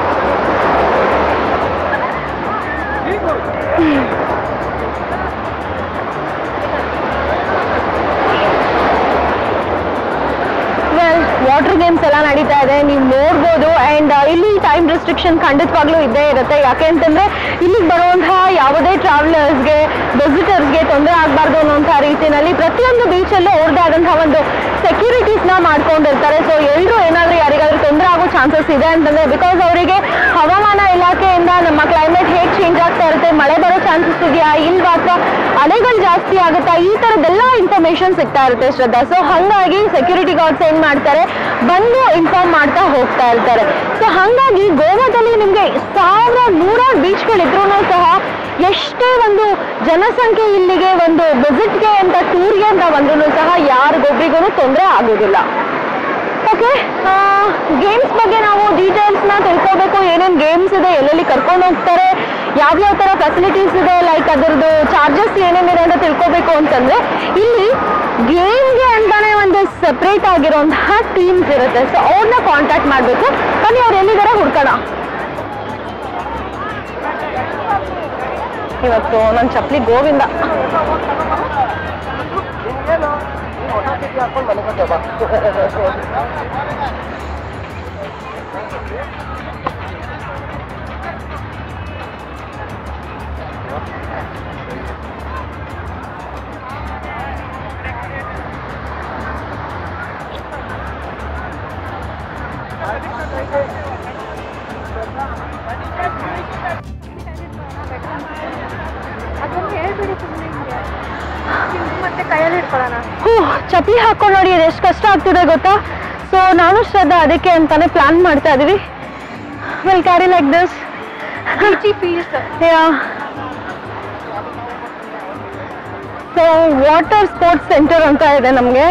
ವೆಲ್ ವಾಟರ್ ಗೇಮ್ಸ್ ಎಲ್ಲ ನಡೀತಾ ಇದೆ ನೀವು ನೋಡ್ಬೋದು ಆ್ಯಂಡ್ ಇಲ್ಲಿ ಟೈಮ್ ರೆಸ್ಟ್ರಿಕ್ಷನ್ ಖಂಡಿತವಾಗ್ಲೂ ಇದ್ದೇ ಇರುತ್ತೆ ಯಾಕೆ ಅಂತಂದ್ರೆ ಇಲ್ಲಿಗೆ ಬರುವಂತಹ ಯಾವುದೇ ಟ್ರಾವೆಲರ್ಸ್ಗೆ ವಿಸಿಟರ್ಸ್ಗೆ ತೊಂದರೆ ಆಗಬಾರ್ದು ಅನ್ನೋಂಥ ರೀತಿಯಲ್ಲಿ ಪ್ರತಿಯೊಂದು ಬೀಚಲ್ಲೂ ಅವ್ರದ್ದೇ ಆದಂತಹ ಒಂದು ಸೆಕ್ಯೂರಿಟಿ ಸೆಕ್ಯೂರಿಟೀಸ್ನ ಮಾಡ್ಕೊಂಡಿರ್ತಾರೆ ಸೊ ಎಲ್ಲರೂ ಏನಾದರೂ ಯಾರಿಗಾದ್ರೂ ತೊಂದರೆ ಆಗೋ ಚಾನ್ಸಸ್ ಇದೆ ಅಂತಂದ್ರೆ ಬಿಕಾಸ್ ಅವರಿಗೆ ಹವಾಮಾನ ಇಲಾಖೆಯಿಂದ ನಮ್ಮ ಕ್ಲೈಮೇಟ್ ಹೇಗೆ ಚೇಂಜ್ ಆಗ್ತಾ ಇರುತ್ತೆ ಮಳೆ ಬರೋ ಚಾನ್ಸಸ್ ಇದೆಯಾ ಇಲ್ವಾ ಅಥವಾ ಅಲೆಗಳು ಜಾಸ್ತಿ ಆಗುತ್ತಾ ಈ ಥರದ್ದೆಲ್ಲ ಇನ್ಫಾರ್ಮೇಶನ್ ಸಿಗ್ತಾ ಇರುತ್ತೆ ಶ್ರದ್ಧಾ ಸೊ ಹಾಗಾಗಿ ಸೆಕ್ಯೂರಿಟಿ ಗಾರ್ಡ್ಸ್ ಏನು ಮಾಡ್ತಾರೆ ಬಂದು ಇನ್ಫಾರ್ಮ್ ಮಾಡ್ತಾ ಹೋಗ್ತಾ ಇರ್ತಾರೆ ಸೊ ಹಾಗಾಗಿ ಗೋವಾದಲ್ಲಿ ನಿಮಗೆ ಸಾವಿರ ನೂರಾರು ಬೀಚ್ಗಳಿದ್ರೂ ಸಹ ಎಷ್ಟೇ ಒಂದು ಜನಸಂಖ್ಯೆ ಇಲ್ಲಿಗೆ ಒಂದು ವಿಸಿಟ್ಗೆ ಅಂತ ಟೂರ್ಗೆ ಅಂತ ಬಂದ್ರೂ ಸಹ ಯಾರಿಗೊಬ್ರಿಗೂ ತೊಂದರೆ ಆಗೋದಿಲ್ಲ ಓಕೆ ಗೇಮ್ಸ್ ಬಗ್ಗೆ ನಾವು ಡೀಟೇಲ್ಸ್ನ ತಿಳ್ಕೋಬೇಕು ಏನೇನು ಗೇಮ್ಸ್ ಇದೆ ಎಲ್ಲೆಲ್ಲಿ ಕರ್ಕೊಂಡು ಹೋಗ್ತಾರೆ ಯಾವ್ಯಾವ ಥರ ಫೆಸಿಲಿಟೀಸ್ ಇದೆ ಲೈಕ್ ಅದರದ್ದು ಚಾರ್ಜಸ್ ಏನೇನಿದೆ ಅಂತ ತಿಳ್ಕೋಬೇಕು ಅಂತಂದ್ರೆ ಇಲ್ಲಿ ಗೇಮ್ಗೆ ಅಂತಾನೆ ಒಂದು ಸಪ್ರೇಟ್ ಆಗಿರುವಂತಹ ಟೀಮ್ಸ್ ಇರುತ್ತೆ ಸೊ ಅವ್ರನ್ನ ಕಾಂಟ್ಯಾಕ್ಟ್ ಮಾಡಬೇಕು ಬನ್ನಿ ಅವ್ರು ಎಲ್ಲಿದ್ದಾರೆ ಹುಡ್ಕೋಣ ಇವತ್ತು ನನ್ನ ಚಪ್ಪಲಿ ಗೋವಿಂದ ಅದನ್ನ ಹೇಳ್ಬಿಡಿ ಸುಮ್ಮನೆ ಮತ್ತೆ ಕೈಯಲ್ಲಿ ಇಟ್ಕೊಳ್ಳೋಣ ಹೂ ಚಪ್ಪಲಿ ಹಾಕೊಂಡು ನೋಡಿ ಎಷ್ಟು ಕಷ್ಟ ಆಗ್ತಿದೆ ಗೊತ್ತಾ ಸೊ ನಾನು ಶ್ರದ್ಧಾ ಅದಕ್ಕೆ ಅಂತಾನೆ ಪ್ಲಾನ್ ಮಾಡ್ತಾ ಇದೀವಿ will carry like this feels so water sports centre ಅಂತ ಇದೆ ನಮಗೆ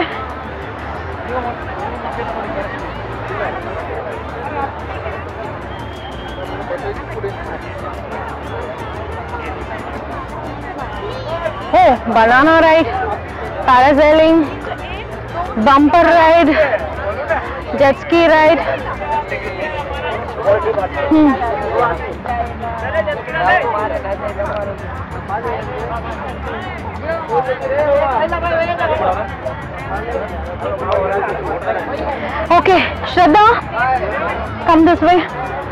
oh banana ride parasailing bumper ride jet ski ride hmm okay Shraddha come this way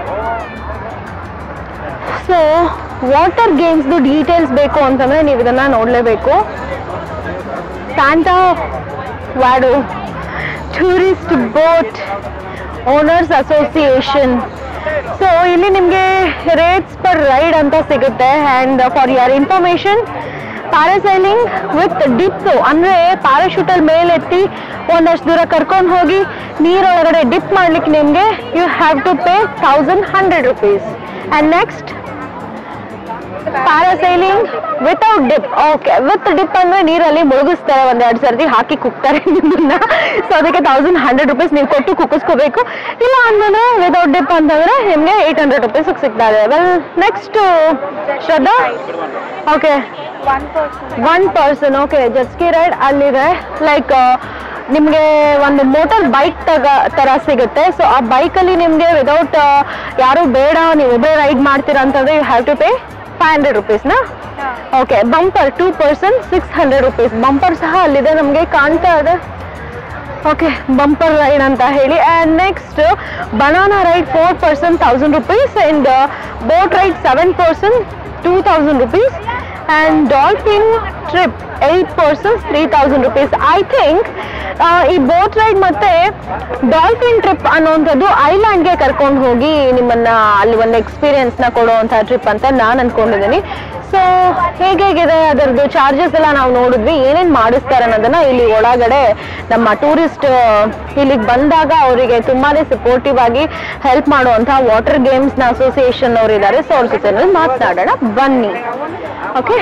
so water ಗೇಮ್ಸ್ದು ಡೀಟೇಲ್ಸ್ ಬೇಕು ಅಂತಂದ್ರೆ ನೀವು ಇದನ್ನ ನೋಡಲೇಬೇಕು ಸ್ಯಾಂಟಾ ವ್ಯಾಡು tourist boat owners association so ಇಲ್ಲಿ ನಿಮಗೆ ರೇಟ್ಸ್ ಪರ್ ರೈಡ್ ಅಂತ ಸಿಗುತ್ತೆ and for your information parasailing with dip ಅಂದರೆ ಪ್ಯಾರಾಶೂಟಲ್ಲಿ ಮೇಲೆತ್ತಿ ಒಂದಷ್ಟು ದೂರ ಕರ್ಕೊಂಡು ಹೋಗಿ ನೀರೊಳಗಡೆ ಡಿಪ್ ಮಾಡ್ಲಿಕ್ಕೆ ನಿಮಗೆ you have to pay thousand hundred rupees and next parasailing without dip okay with dip ಅಂದ್ರೆ ನೀರಲ್ಲಿ ಮುಳುಗಿಸ್ತಾರೆ ಒಂದೆರಡು ಸರ್ತಿ ಹಾಕಿ ಕುಕ್ತಾರೆ ನಿಮ್ಮನ್ನ ಸೊ ಅದಕ್ಕೆ ತೌಸಂಡ್ ಹಂಡ್ರೆಡ್ ರುಪೀಸ್ ನೀವು ಕೊಟ್ಟು ಕುಕ್ಕಿಸ್ಕೋಬೇಕು ಇಲ್ಲ ಅಂತಂದ್ರೆ ವಿತೌಟ್ ಡಿಪ್ ಅಂತಂದ್ರೆ ನಿಮಗೆ ಏಯ್ಟ್ ಹಂಡ್ರೆಡ್ ರುಪೀಸ್ ಸಿಗ್ತಾ ಇದೆ well next Shraddha okay one person one person okay jet ski ride ಅಲ್ಲಿದೆ ಲೈಕ್ ನಿಮಗೆ ಒಂದು ಮೋಟರ್ ಬೈಕ್ ತಗ ತರ ಸಿಗುತ್ತೆ ಸೊ ಆ ಬೈಕಲ್ಲಿ ನಿಮಗೆ ವಿದೌಟ್ ಯಾರು ಬೇಡ ನೀವು ಒಬ್ಬರೇ ರೈಡ್ ಮಾಡ್ತೀರಾ ಅಂತಂದ್ರೆ you have to pay five hundred ರುಪೀಸ್ನ okay bumper two person six hundred rupees bumper ಸಹ ಅಲ್ಲಿದೆ ನಮಗೆ ಕಾಣ್ತಾ ಇದೆ ಓಕೆ ಬಂಪರ್ ರೈಡ್ ಅಂತ ಹೇಳಿ and next banana ride four person thousand rupees and boat ride seven person two thousand rupees and dolphin trip eight persons three thousand rupees I think ಈ boat ride ಮತ್ತೆ dolphin trip ಅನ್ನೋವಂಥದ್ದು ಐಲ್ಯಾಂಡ್ಗೆ ಕರ್ಕೊಂಡು ಹೋಗಿ ನಿಮ್ಮನ್ನ ಅಲ್ಲಿ ಒಂದು ಎಕ್ಸ್ಪೀರಿಯನ್ಸ್ನ ಕೊಡುವಂಥ ಟ್ರಿಪ್ ಅಂತ ನಾನು ಅಂದ್ಕೊಂಡಿದ್ದೀನಿ ಸೊ ಹೇಗೇಗಿದೆ ಅದರದ್ದು ಚಾರ್ಜಸ್ ಎಲ್ಲ ನಾವು ನೋಡಿದ್ವಿ ಏನೇನು ಮಾಡಿಸ್ತಾರೆ ಅನ್ನೋದನ್ನ ಇಲ್ಲಿ ಒಳಗಡೆ ನಮ್ಮ ಟೂರಿಸ್ಟ್ ಇಲ್ಲಿಗೆ ಬಂದಾಗ ಅವರಿಗೆ ತುಂಬಾನೇ ಸಪೋರ್ಟಿವ್ ಆಗಿ ಹೆಲ್ಪ್ ಮಾಡುವಂಥ ವಾಟರ್ ಗೇಮ್ಸ್ನ ಅಸೋಸಿಯೇಷನ್ ಅವರು ಇದ್ದಾರೆ ಸೊ ಅವ್ರ ಜೊತೆ ಮಾತನಾಡೋಣ ಬನ್ನಿ ಓಕೆ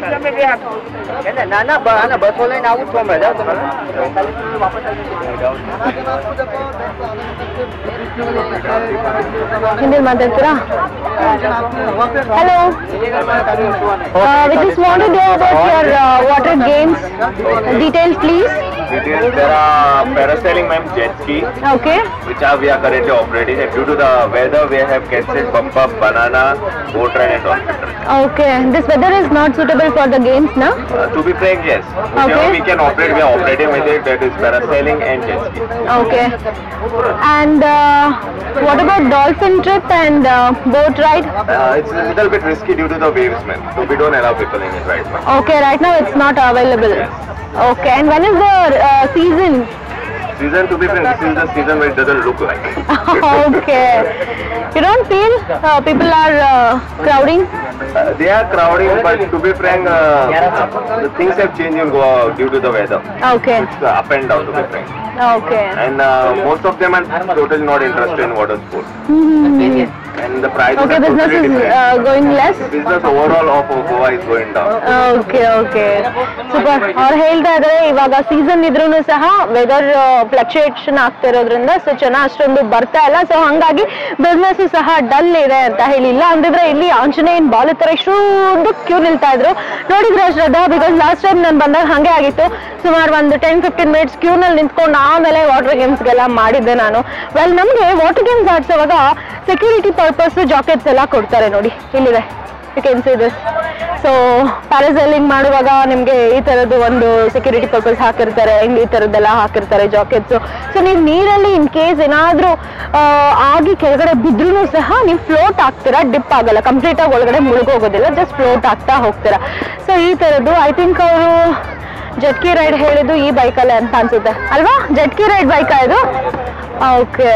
નાના આના બસો લઈને આવું છું અમે જાઓ તમે ಹಿಂದಿಲ್ ಮಾತಾಡ್ತೀರಾ hello we just want to know about your water games details please Details, there are parasailing, ma'am, jet ski, okay which are we are currently operating. And due to the weather, we have cancelled bump up, banana, boat ride, and dolphin ride. Okay this weather is not suitable for the games ನಾ Uh, to be frank, yes. Okay. Whichever we can operate, we are operating with it. That is parasailing and jet ski. Okay. And uh, what about dolphin trip and uh, boat ride? Uh, it's a little bit risky due to the waves, ma'am. So we don't allow people in it right now. Okay, right now it's not available. Okay, and when is the uh, season? season to be frank, this is the season where it doesn't look like. okay. You don't feel uh, people are uh, crowding? Uh, they are crowding, but to be frank, uh, the things have changed in Goa due to the weather. Okay. It's uh, up and down to be frank. Okay. And uh, most of them are totally not interested in water sports. Mhm. And the prices Okay, are business totally is different. uh, going less? Business overall of Goa is going down. Okay okay super ಅವ್ರು ಹೇಳ್ತಾ ಇದ್ದಾರೆ ಇವಾಗ season ಇದ್ರೂ ಸಹ weather fluctuation ಆಗ್ತಿರೋದ್ರಿಂದ so ಚೆನ್ನಾಗಿ ಅಷ್ಟೊಂದು ಬರ್ತಾ ಇಲ್ಲ ಸೊ ಹಂಗಾಗಿ ಬಿಸ್ನೆಸ್ ಸಹ ಡಲ್ ಇದೆ ಅಂತ ಹೇಳಿ ಇಲ್ಲ ಅಂದಿದ್ರೆ ಇಲ್ಲಿ ಆಂಜನೇಯನ್ ಬಾಲ್ ತರ ಇಷ್ಟೊಂದು ಕ್ಯೂ ನಿಲ್ತಾ ಇದ್ರು ನೋಡಿದ್ರೆ ಶ್ರದ್ಧಾ ಬಿಕಾಸ್ ಲಾಸ್ಟ್ ಟೈಮ್ ನಾನು ಬಂದಾಗ ಹಂಗೆ ಆಗಿತ್ತು ಸುಮಾರು ಒಂದು ಟೆನ್ ಫಿಫ್ಟೀನ್ ಮಿನಿಟ್ಸ್ ಕ್ಯೂನಲ್ಲಿ ನಿಂತ್ಕೊಂಡು ಆಮೇಲೆ ವಾಟರ್ ಗೇಮ್ಸ್ಗೆಲ್ಲ ಮಾಡಿದ್ದೆ ನಾನು ವೆಲ್ ನಮಗೆ ವಾಟರ್ ಗೇಮ್ಸ್ ಆಡ್ಸೋವಾಗ ಸೆಕ್ಯೂರಿಟಿ ಪರ್ಪಸ್ ಜಾಕೆಟ್ಸ್ ಎಲ್ಲ ಕೊಡ್ತಾರೆ ನೋಡಿ ಇಲ್ಲಿದೆ you can see this so parasailing ಮಾಡುವಾಗ ನಿಮಗೆ ಈ ಥರದ್ದು ಒಂದು ಸೆಕ್ಯೂರಿಟಿ ಪರ್ಪಸ್ ಹಾಕಿರ್ತಾರೆ and ಈ ಥರದ್ದೆಲ್ಲ ಹಾಕಿರ್ತಾರೆ ಜಾಕೆಟ್ಸು ಸೊ ನೀವು ನೀರಲ್ಲಿ ಇನ್ ಕೇಸ್ ಏನಾದರೂ ಆಗಿ ಕೆಳಗಡೆ ಬಿದ್ರೂ ಸಹ ನೀವು ಫ್ಲೋಟ್ ಆಗ್ತೀರಾ ಡಿಪ್ ಆಗಲ್ಲ ಕಂಪ್ಲೀಟಾಗಿ ಒಳಗಡೆ ಮುಳುಗೋಗೋದಿಲ್ಲ ಜಸ್ಟ್ ಫ್ಲೋಟ್ ಆಗ್ತಾ ಹೋಗ್ತೀರಾ ಸೊ ಈ ಥರದ್ದು ಐ ಥಿಂಕ್ ಅವರು ಜಟ್ಕಿ ರೈಡ್ ಹೇಳಿದ್ದು ಈ ಬೈಕಲ್ಲೇ ಅಂತ ಅನ್ಸುತ್ತೆ ಅಲ್ವಾ ಜಟ್ಕಿ ರೈಡ್ ಬೈಕಾ ಇದು ಓಕೆ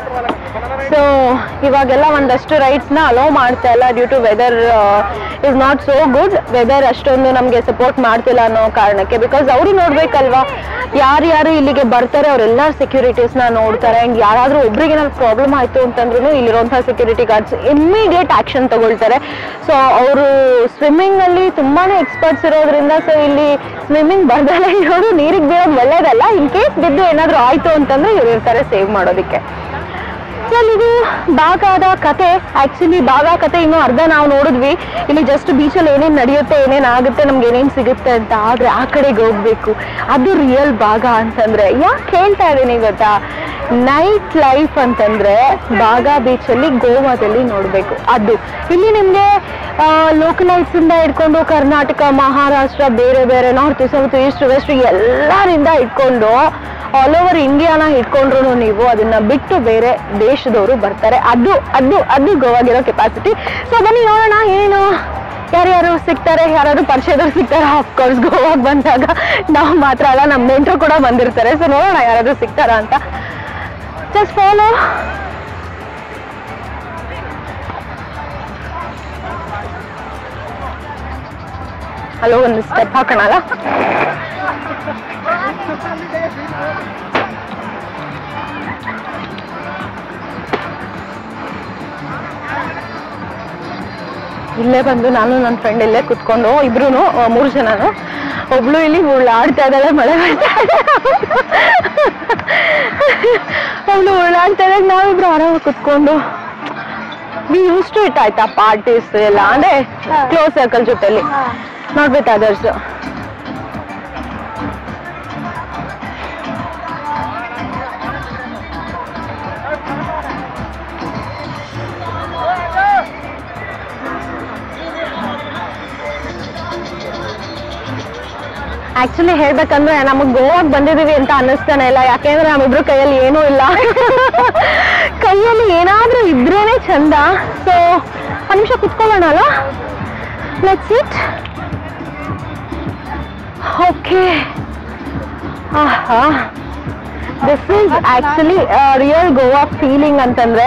ಸೊ ಇವಾಗೆಲ್ಲ ಒಂದಷ್ಟು ರೈಡ್ಸ್ನ ಅಲೋ ಮಾಡ್ತಾ ಇಲ್ಲ due to weather is not so good weather ಅಷ್ಟೊಂದು ನಮಗೆ ಸಪೋರ್ಟ್ ಮಾಡ್ತಿಲ್ಲ ಅನ್ನೋ ಕಾರಣಕ್ಕೆ ಬಿಕಾಸ್ ಅವರು ನೋಡ್ಬೇಕಲ್ವಾ ಯಾರ್ಯಾರು ಇಲ್ಲಿಗೆ ಬರ್ತಾರೆ ಅವರೆಲ್ಲ ಸೆಕ್ಯೂರಿಟೀಸ್ನ ನೋಡ್ತಾರೆ ಆ್ಯಂಡ್ ಯಾರಾದರೂ ಒಬ್ರಿಗೆ ಏನಾದ್ರು ಪ್ರಾಬ್ಲಮ್ ಆಯಿತು ಅಂತಂದ್ರೂ ಇಲ್ಲಿರುವಂಥ ಸೆಕ್ಯೂರಿಟಿ ಗಾರ್ಡ್ಸ್ ಇಮ್ಮಿಡಿಯೇಟ್ ಆ್ಯಕ್ಷನ್ ತಗೊಳ್ತಾರೆ ಸೊ ಅವರು ಸ್ವಿಮ್ಮಿಂಗಲ್ಲಿ ತುಂಬಾ ಎಕ್ಸ್ಪರ್ಟ್ಸ್ ಇರೋದ್ರಿಂದ ಸೊ ಇಲ್ಲಿ ಸ್ವಿಮ್ಮಿಂಗ್ ಬರ್ದಲ್ಲೇ ಇರೋದು ನೀರಿಗೆ ಬೀಳೋದು ಒಳ್ಳೇದಲ್ಲ ಇನ್ ಕೇಸ್ ಬಿದ್ದು ಏನಾದರೂ ಆಯಿತು ಅಂತಂದ್ರೆ ಇವ್ರು ಇರ್ತಾರೆ ಸೇವ್ ಮಾಡೋದಕ್ಕೆ ಸೊ ಇದು ಬಾಗಾದ ಕತೆ ಆಕ್ಚುಲಿ ಬಾಗ ಕತೆ ಇನ್ನು ಅರ್ಧ ನಾವು ನೋಡಿದ್ವಿ ಇಲ್ಲಿ ಜಸ್ಟ್ ಬೀಚಲ್ಲಿ ಏನೇನು ನಡೆಯುತ್ತೆ ಏನೇನು ಆಗುತ್ತೆ ನಮ್ಗೆ ಏನೇನು ಸಿಗುತ್ತೆ ಅಂತ ಆದ್ರೆ ಆ ಕಡೆಗೆ ಹೋಗ್ಬೇಕು ಅದು ರಿಯಲ್ ಭಾಗ ಅಂತಂದ್ರೆ ಯಾಕೆ ಹೇಳ್ತಾ ಇದ್ದೀನಿ ಗೊತ್ತಾ ನೈಟ್ ಲೈಫ್ ಅಂತಂದ್ರೆ ಬಾಗ ಬೀಚಲ್ಲಿ ಗೋವಾದಲ್ಲಿ ನೋಡಬೇಕು ಅದು ಇಲ್ಲಿ ನಿಮಗೆ ಲೋಕಲೈಟ್ಸ್ ಇಂದ ಇಟ್ಕೊಂಡು ಕರ್ನಾಟಕ ಮಹಾರಾಷ್ಟ್ರ ಬೇರೆ ಬೇರೆ ನಾರ್ತ್ ಸೌತ್ ಈಸ್ಟ್ ವೆಸ್ಟ್ ಎಲ್ಲರಿಂದ ಇಟ್ಕೊಂಡು ಆಲ್ ಓವರ್ ಇಂಡಿಯಾನ ಇಟ್ಕೊಂಡ್ರು ನೀವು ಅದನ್ನ ಬಿಟ್ಟು ಬೇರೆ ದೇಶದವರು ಬರ್ತಾರೆ ಅದು ಅದು ಅದು ಗೋವಾಗಿರೋ ಕೆಪಾಸಿಟಿ ಸೊ ಬನ್ನಿ ನೋಡೋಣ ಏನು ಯಾರ್ಯಾರು ಸಿಗ್ತಾರೆ ಯಾರಾದ್ರು ಪರಿಚಯದವ್ರು ಸಿಗ್ತಾರೆ ಅಫ್ಕೋರ್ಸ್ ಗೋವಾಗೆ ಬಂದಾಗ ನಾವು ಮಾತ್ರ ಅಲ್ಲ ನಮ್ಮ ನೆಂಟರು ಕೂಡ ಬಂದಿರ್ತಾರೆ ಸೊ ನೋಡೋಣ ಯಾರಾದ್ರೂ ಸಿಗ್ತಾರಾ ಅಂತ ಜಸ್ಟ್ ಫಾಲೋ ಅಲ್ಲೋ ಒಂದು ಸ್ಟೆಪ್ ಹಾಕೋಣಲ್ಲ ಇಲ್ಲೇ ಬಂದು ನಾನು ನನ್ನ ಫ್ರೆಂಡ್ ಇಲ್ಲೇ ಕುತ್ಕೊಂಡು ಇಬ್ರು ಮೂರು ಜನನು ಒಬ್ಳು ಇಲ್ಲಿ ಉಳ್ಳಾಡ್ತಾ ಇದ್ದಾಳೆ ಮಳೆ ಬರ್ತಾ ಇದೆ ಅವಳು ಉಳ್ಳಾಡ್ತಾ ಇದ್ದಾಗ ನಾವಿಬ್ರು ಆರಾಮಾಗಿ ಕುತ್ಕೊಂಡು ವಿ ಯೂಸ್ ಟು ಇಟ್ ಆಯ್ತಾ ಪಾರ್ಟೀಸ್ ಎಲ್ಲ ಅಂದ್ರೆ ಕ್ಲೋಸ್ ಸರ್ಕಲ್ ಜೊತೆಲಿ ನೋಡ್ಬೇಕು ಅದರ್ಸ್ ಆಕ್ಚುಲಿ ಹೇಳ್ಬೇಕಂದ್ರೆ ನಮಗ್ ಗೋವಾಗ್ ಬಂದಿದೀವಿ ಅಂತ ಅನ್ನಿಸ್ತಾನೆ ಇಲ್ಲ ಯಾಕೆಂದ್ರೆ ನಮ್ಮಿಬ್ರು ಕೈಯಲ್ಲಿ ಏನೂ ಇಲ್ಲ ಕೈಯಲ್ಲಿ ಏನಾದ್ರೂ ಇದ್ರೇನೆ ಚಂದ ಸೊ ಒಂದ್ ನಿಮಿಷ ಕುತ್ಕೊಳ್ಳೋಣ ಅಲ್ಲ ಲೆಟ್ಸ್ ಇಟ್ ಓಕೆ ಆಹಾ this is actually real Goa feeling ಅಂತಂದ್ರೆ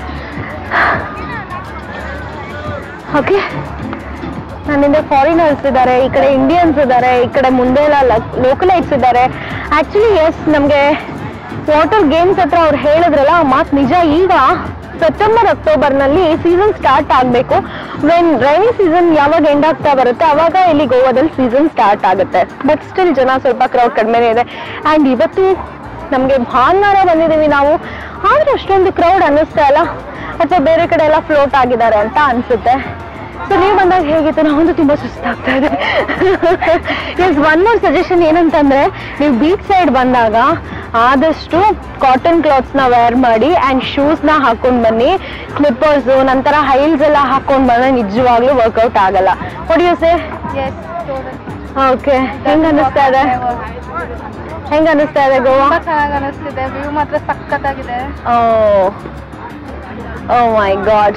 ಓಕೆ ನನ್ನಿಂದ ಫಾರಿನರ್ಸ್ ಇದ್ದಾರೆ ಈ ಕಡೆ ಇಂಡಿಯನ್ಸ್ ಇದ್ದಾರೆ ಈ ಕಡೆ ಮುಂದೆ ಎಲ್ಲ ಲೋಕಲೈಟ್ಸ್ ಇದ್ದಾರೆ ಆಕ್ಚುಲಿ ಎಸ್ ನಮಗೆ ವಾಟರ್ ಗೇಮ್ಸ್ ಹತ್ರ ಅವ್ರು ಹೇಳಿದ್ರಲ್ಲ ಆ ಮಾತು ನಿಜ ಈಗ ಸೆಪ್ಟೆಂಬರ್ ಅಕ್ಟೋಬರ್ನಲ್ಲಿ ಸೀಸನ್ ಸ್ಟಾರ್ಟ್ ಆಗಬೇಕು ವೆನ್ ರೈನಿ ಸೀಸನ್ ಯಾವಾಗ ಎಂಡ್ ಆಗ್ತಾ ಬರುತ್ತೆ ಅವಾಗ ಇಲ್ಲಿ ಗೋವಾದಲ್ಲಿ ಸೀಸನ್ ಸ್ಟಾರ್ಟ್ ಆಗುತ್ತೆ ಬಟ್ ಸ್ಟಿಲ್ ಜನ ಸ್ವಲ್ಪ ಕ್ರೌಡ್ ಕಡಿಮೆನೇ ಇದೆ ಆ್ಯಂಡ್ ಇವತ್ತು ನಮಗೆ ಭಾನುವಾರ ಬಂದಿದ್ದೀವಿ ನಾವು ಆದ್ರೆ ಅಷ್ಟೊಂದು ಕ್ರೌಡ್ ಅನ್ನಿಸ್ತಾ ಇಲ್ಲ ಅಥವಾ ಬೇರೆ ಕಡೆ ಎಲ್ಲ ಫ್ಲೋಟ್ ಆಗಿದ್ದಾರೆ ಅಂತ ಅನ್ಸುತ್ತೆ ಸೊ ನೀವು ಬಂದಾಗ ಹೇಗಿತ್ತು ನಾವಂತೂ ತುಂಬಾ ಸುಸ್ತಾಗ್ತಾ ಇದೆ ಎಸ್ ಒನ್ ಮೋರ್ ಸಜೆಷನ್ ಏನಂತಂದ್ರೆ ನೀವು ಬೀಚ್ ಸೈಡ್ ಬಂದಾಗ ಆದಷ್ಟು ಕಾಟನ್ ಕ್ಲಾತ್ಸ್ನ ವೇರ್ ಮಾಡಿ ಆ್ಯಂಡ್ ಶೂಸ್ನ ಹಾಕೊಂಡು ಬನ್ನಿ ಸ್ಲಿಪ್ಪರ್ಸು ನಂತರ ಹೈಲ್ಸ್ ಎಲ್ಲ ಹಾಕೊಂಡು ಬಂದ್ರೆ ನಿಜವಾಗ್ಲೂ ವರ್ಕೌಟ್ ಆಗಲ್ಲ ಹೊಡಿಯೋಸೆ ಎಸ್ ಓಕೆ ಹೆಂಗ್ ಅನ್ನಿಸ್ತಾ ಇದೆ ಹೆಂಗ್ ಅನ್ನಿಸ್ತಾ ಇದೆ ಗೋವಾ ತುಂಬಾ ಚೆನ್ನಾಗಿ ಅನಿಸ್ತಿದೆ ವ್ಯೂ ಮಾತ್ರ ಸಖತ್ತಾಗಿದೆ Oh. Oh my god.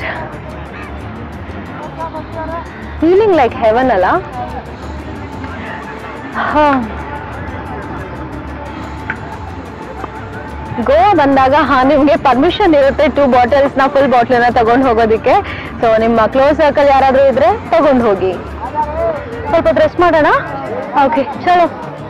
Feeling like heaven ಅಲ್ಲ ಗೋವಾ ಬಂದಾಗ ಹಾ ನಿಮ್ಗೆ ಪರ್ಮಿಷನ್ ಇರುತ್ತೆ ಟೂ ಬಾಟಲ್ಸ್ ನ ಫುಲ್ ಬಾಟ್ಲನ್ನ ತಗೊಂಡು ಹೋಗೋದಕ್ಕೆ ಸೊ ನಿಮ್ಮ ಕ್ಲೋಸ್ ಸರ್ಕಲ್ ಯಾರಾದ್ರೂ ಇದ್ರೆ ತಗೊಂಡು ಹೋಗಿ ಸ್ವಲ್ಪ ರೆಸ್ಟ್ ಮಾಡೋಣ ಓಕೆ ಚಲೋ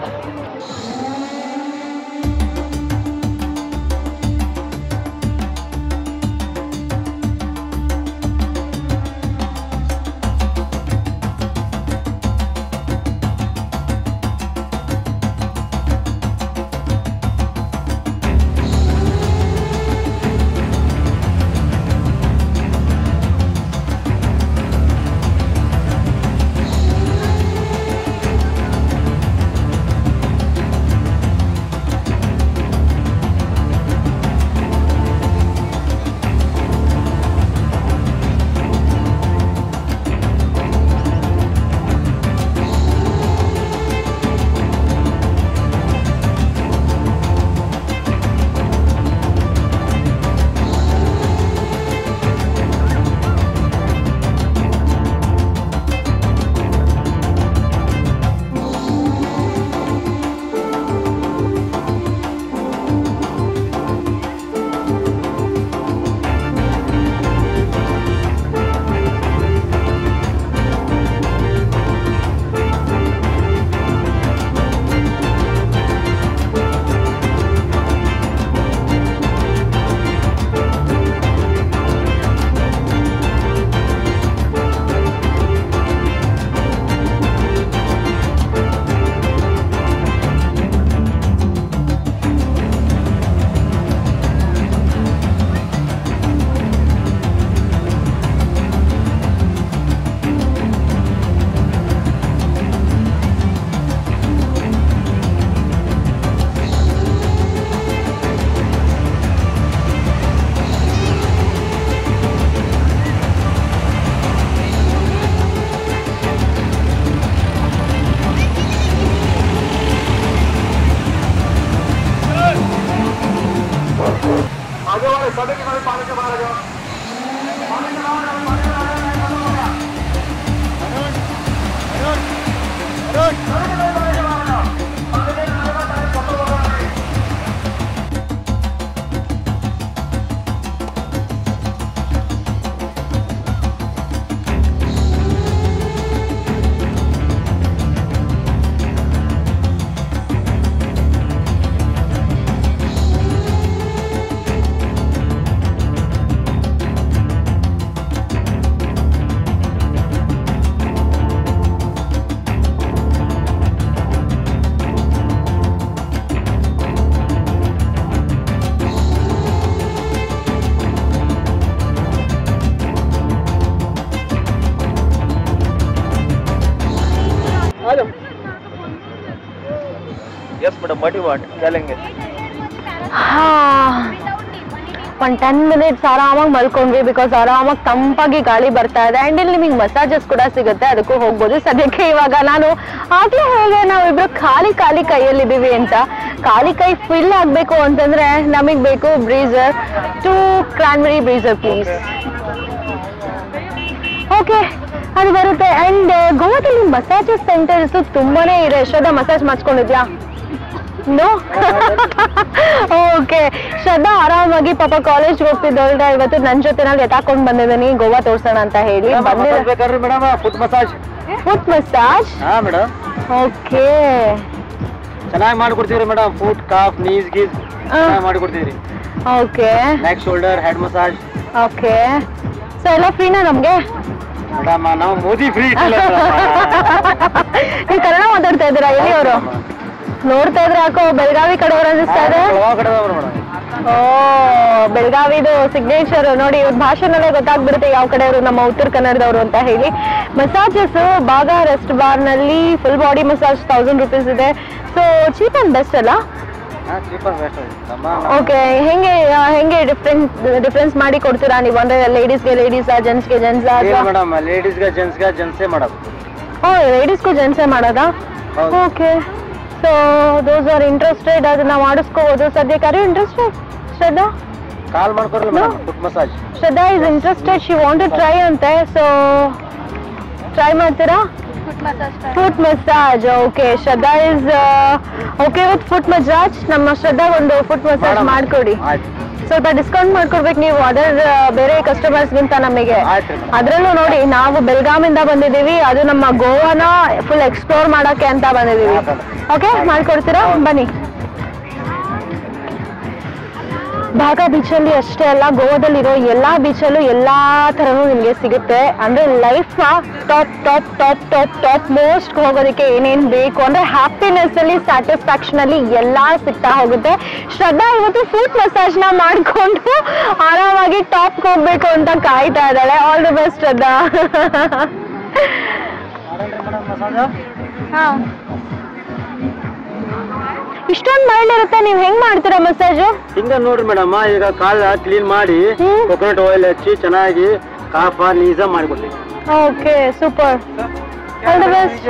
yes madam what you want चलेंगे ಒಂದು ಟೆನ್ ಮಿನಿಟ್ಸ್ ಆರಾಮಾಗಿ ಮಲ್ಕೊಂಡ್ವಿ ಬಿಕಾಸ್ ಆರಾಮಾಗಿ ತಂಪಾಗಿ ಗಾಳಿ ಬರ್ತಾ ಇದೆ ಆ್ಯಂಡ್ ಇಲ್ಲಿ ನಿಮಗೆ ಮಸಾಜಸ್ ಕೂಡ ಸಿಗುತ್ತೆ ಅದಕ್ಕೂ ಹೋಗ್ಬೋದು ಸದ್ಯಕ್ಕೆ ಇವಾಗ ನಾನು ಆಗ್ಲೇ ಹೇಗೆ ನಾವಿಬ್ರು ಖಾಲಿ ಖಾಲಿ ಕೈಯಲ್ಲಿದ್ದೀವಿ ಅಂತ ಖಾಲಿ ಕೈ ಫಿಲ್ ಆಗಬೇಕು ಅಂತಂದ್ರೆ ನಮಗೆ ಬೇಕು breezer two cranberry breezer please okay ಅದು ಬರುತ್ತೆ ಅಂಡ್ ಗೋವಾದಲ್ಲಿ ಮಸಾಜಸ್ ಸೆಂಟರ್ಸ್ ತುಂಬಾನೇ ಇದೆ ಶ್ರದ್ಧಾ ಮಸಾಜ್ ಮಾಡಿಸ್ಕೊಂಡಿದ್ಯಾ ನೋ ಓಕೆ ಶ್ರದ್ಧಾ ಆರಾಮಾಗಿ ಪಾಪ ಕಾಲೇಜ್ ಹೋಗ್ತಿದ್ದವಳ್ರ ಇವತ್ತು ನನ್ನ ಜೊತೆನಲ್ಲಿ ಎತ್ತಾಕೊಂಡ್ ಬಂದಿದ್ದೀನಿ ಗೋವಾ ತೋರ್ಸೋಣ ಅಂತ ಹೇಳಿ ಬಂದಿಲ್ಲ ಬೇಕಾದ್ರೆ madam foot massage foot massage ಹಾ ಮೇಡಮ್ ಓಕೆ ಚೆನ್ನಾಗಿ ಮಾಡ್ಕೊಡ್ತೀವಿ ಮೇಡಮ್ ಫುಟ್ ಕಾಫ್ ನೀಸ್ ಗೀಸ್ ಚೆನ್ನಾಗಿ ಮಾಡ್ಕೊಡ್ತೀವಿ okay neck shoulder head massage okay so ಎಲ್ಲ ಫ್ರೀನಾ ನಮ್ಗೆ ಮೇಡಮ್ ನಾವು ಮೋದಿ ಫ್ರೀ ನೀವು ಕನ್ನಡ ಮಾತಾಡ್ತಾ ಇದ್ದೀರಾ ಎಲ್ಲಿ ಅವರು ನೋಡ್ತಾ ಇದ್ರೆ ಯಾಕೋ ಬೆಳಗಾವಿ ಕಡೆಯವರು ಅನಿಸ್ತಾ ಇದೆ ಮೇಡಮ್ ಓ ಬೆಳಗಾವಿದು ಸಿಗ್ನೇಚರ್ ನೋಡಿ ಇವ್ರ ಭಾಷೆನಲ್ಲೇ ಗೊತ್ತಾಗ್ಬಿಡುತ್ತೆ ಯಾವ ಕಡೆಯವರು ನಮ್ಮ ಉತ್ತರ ಕನ್ನಡದವರು ಅಂತ ಹೇಳಿ ಮಸಾಜಸ್ ಬಾಗ ರೆಸ್ಟ್ ಬಾರ್ ನಲ್ಲಿ full body massage thousand rupees ಇದೆ ಸೊ ಚೀಪ್ ಅಂಡ್ ಬೆಸ್ಟ್ ಅಲ್ಲ ಹಾ ಚೀಪರ್ ಬೆಸ್ಟ್ ನಮ್ಮ ಓಕೆ ಹೆಂಗೆ ಆ, ಹೆಂಗೆ ಡಿಫ್ರೆಂಟ್ ಡಿಫ್ರೆನ್ಸ್ ಮಾಡಿ ಕೊಡ್ತೀರಾ ನೀವು ಅಂದ್ರೆ ಲೇಡೀಸ್ಗೆ ಲೇಡೀಸ್ ಜೆಂಟ್ಸ್ಗೆ ಜೆಂಟ್ಸ್ ಇಲ್ಲ ಮೇಡಮ್ ಲೇಡೀಸ್ಗೆ ಜೆಂಟ್ಸ್ಗೆ ಜೆಂಟ್ಸೇ ಮಾಡೋದು ಓ ಲೇಡೀಸ್ಗೂ ಜೆಂಟ್ಸೇ ಮಾಡೋದಾ ಹೌದು. Okay so those are interested ಅದನ್ನ ಮಾಡಿಸ್ಕೋಬೋದು ಸದ್ಯಕ್ಕೆ are you interested Shraddha call ಮಾಡ್ಕೊಡ್ರಿ madam foot massage Shraddha is interested she want to try ಅಂತೆ ಸೊ ಟ್ರೈ ಮಾಡ್ತೀರಾ massage foot massage okay Shraddha is okay with foot massage ನಮ್ಮ ಶ್ರದ್ಧಾ ಒಂದು ಫುಟ್ ಮಸಾಜ್ ಮಾಡ್ಕೊಡಿ ಆಯ್ತು ಸ್ವಲ್ಪ ಡಿಸ್ಕೌಂಟ್ ಮಾಡ್ಕೊಡ್ಬೇಕು ನೀವು ಅದರ್ ಬೇರೆ ಕಸ್ಟಮರ್ಸ್ಗಿಂತ ನಮಗೆ ಆಯ್ತು ರೀ. ಅದ್ರಲ್ಲೂ ನೋಡಿ ನಾವು ಬೆಲ್ಗಾಮಿಂದ ಬಂದಿದ್ದೀವಿ ಅದು ನಮ್ಮ ಗೋವಾನ ಫುಲ್ ಎಕ್ಸ್ಪ್ಲೋರ್ ಮಾಡಕ್ಕೆ ಅಂತ ಬಂದಿದ್ದೀವಿ ಓಕೆ ಮಾಡ್ಕೊಡ್ತೀರಾ ಬನ್ನಿ ಭಾಗ ಬೀಚಲ್ಲಿ ಅಷ್ಟೇ ಅಲ್ಲ ಗೋವಾದಲ್ಲಿರೋ ಎಲ್ಲಾ ಬೀಚಲ್ಲೂ ಎಲ್ಲಾ ತರನೂ ನಿಮ್ಗೆ ಸಿಗುತ್ತೆ ಅಂದ್ರೆ life top top top top top most ಹೋಗೋದಕ್ಕೆ ಏನೇನ್ ಬೇಕು ಅಂದ್ರೆ ಹ್ಯಾಪಿನೆಸ್ ಅಲ್ಲಿ ಸ್ಯಾಟಿಸ್ಫ್ಯಾಕ್ಷನ್ ಅಲ್ಲಿ ಎಲ್ಲಾ ಸಿಗ್ತಾ ಹೋಗುತ್ತೆ ಶ್ರದ್ಧಾ ಇವತ್ತು ಫುಟ್ ಮಸಾಜ್ ನ ಮಾಡ್ಕೊಂಡು ಆರಾಮಾಗಿ ಟಾಪ್ ಹೋಗ್ಬೇಕು ಅಂತ ಕಾಯ್ತಾ ಇದ್ದಾಳೆ ಆಲ್ ದಿ ಬೆಸ್ಟ್ ಶ್ರದ್ಧಾ ಹಾ ಇಷ್ಟೊಂದು ಮರಳಿರುತ್ತೆ ನೀವು ಹೆಂಗ್ ಮಾಡ್ತೀರಾ ಮಸಾಜು ಹಿಂಗ ನೋಡ್ರಿ ಮೇಡಮ್ ಈಗ ಕಾಲ ಕ್ಲೀನ್ ಮಾಡಿ ಹ್ಮ್. ಕೊಕೊನಟ್ ಆಯಿಲ್ ಹಚ್ಚಿ ಚೆನ್ನಾಗಿ ಕಾಫ ನೀಸ ಮಾಡಿಕೊಡ್ತೀವಿ okay super all the best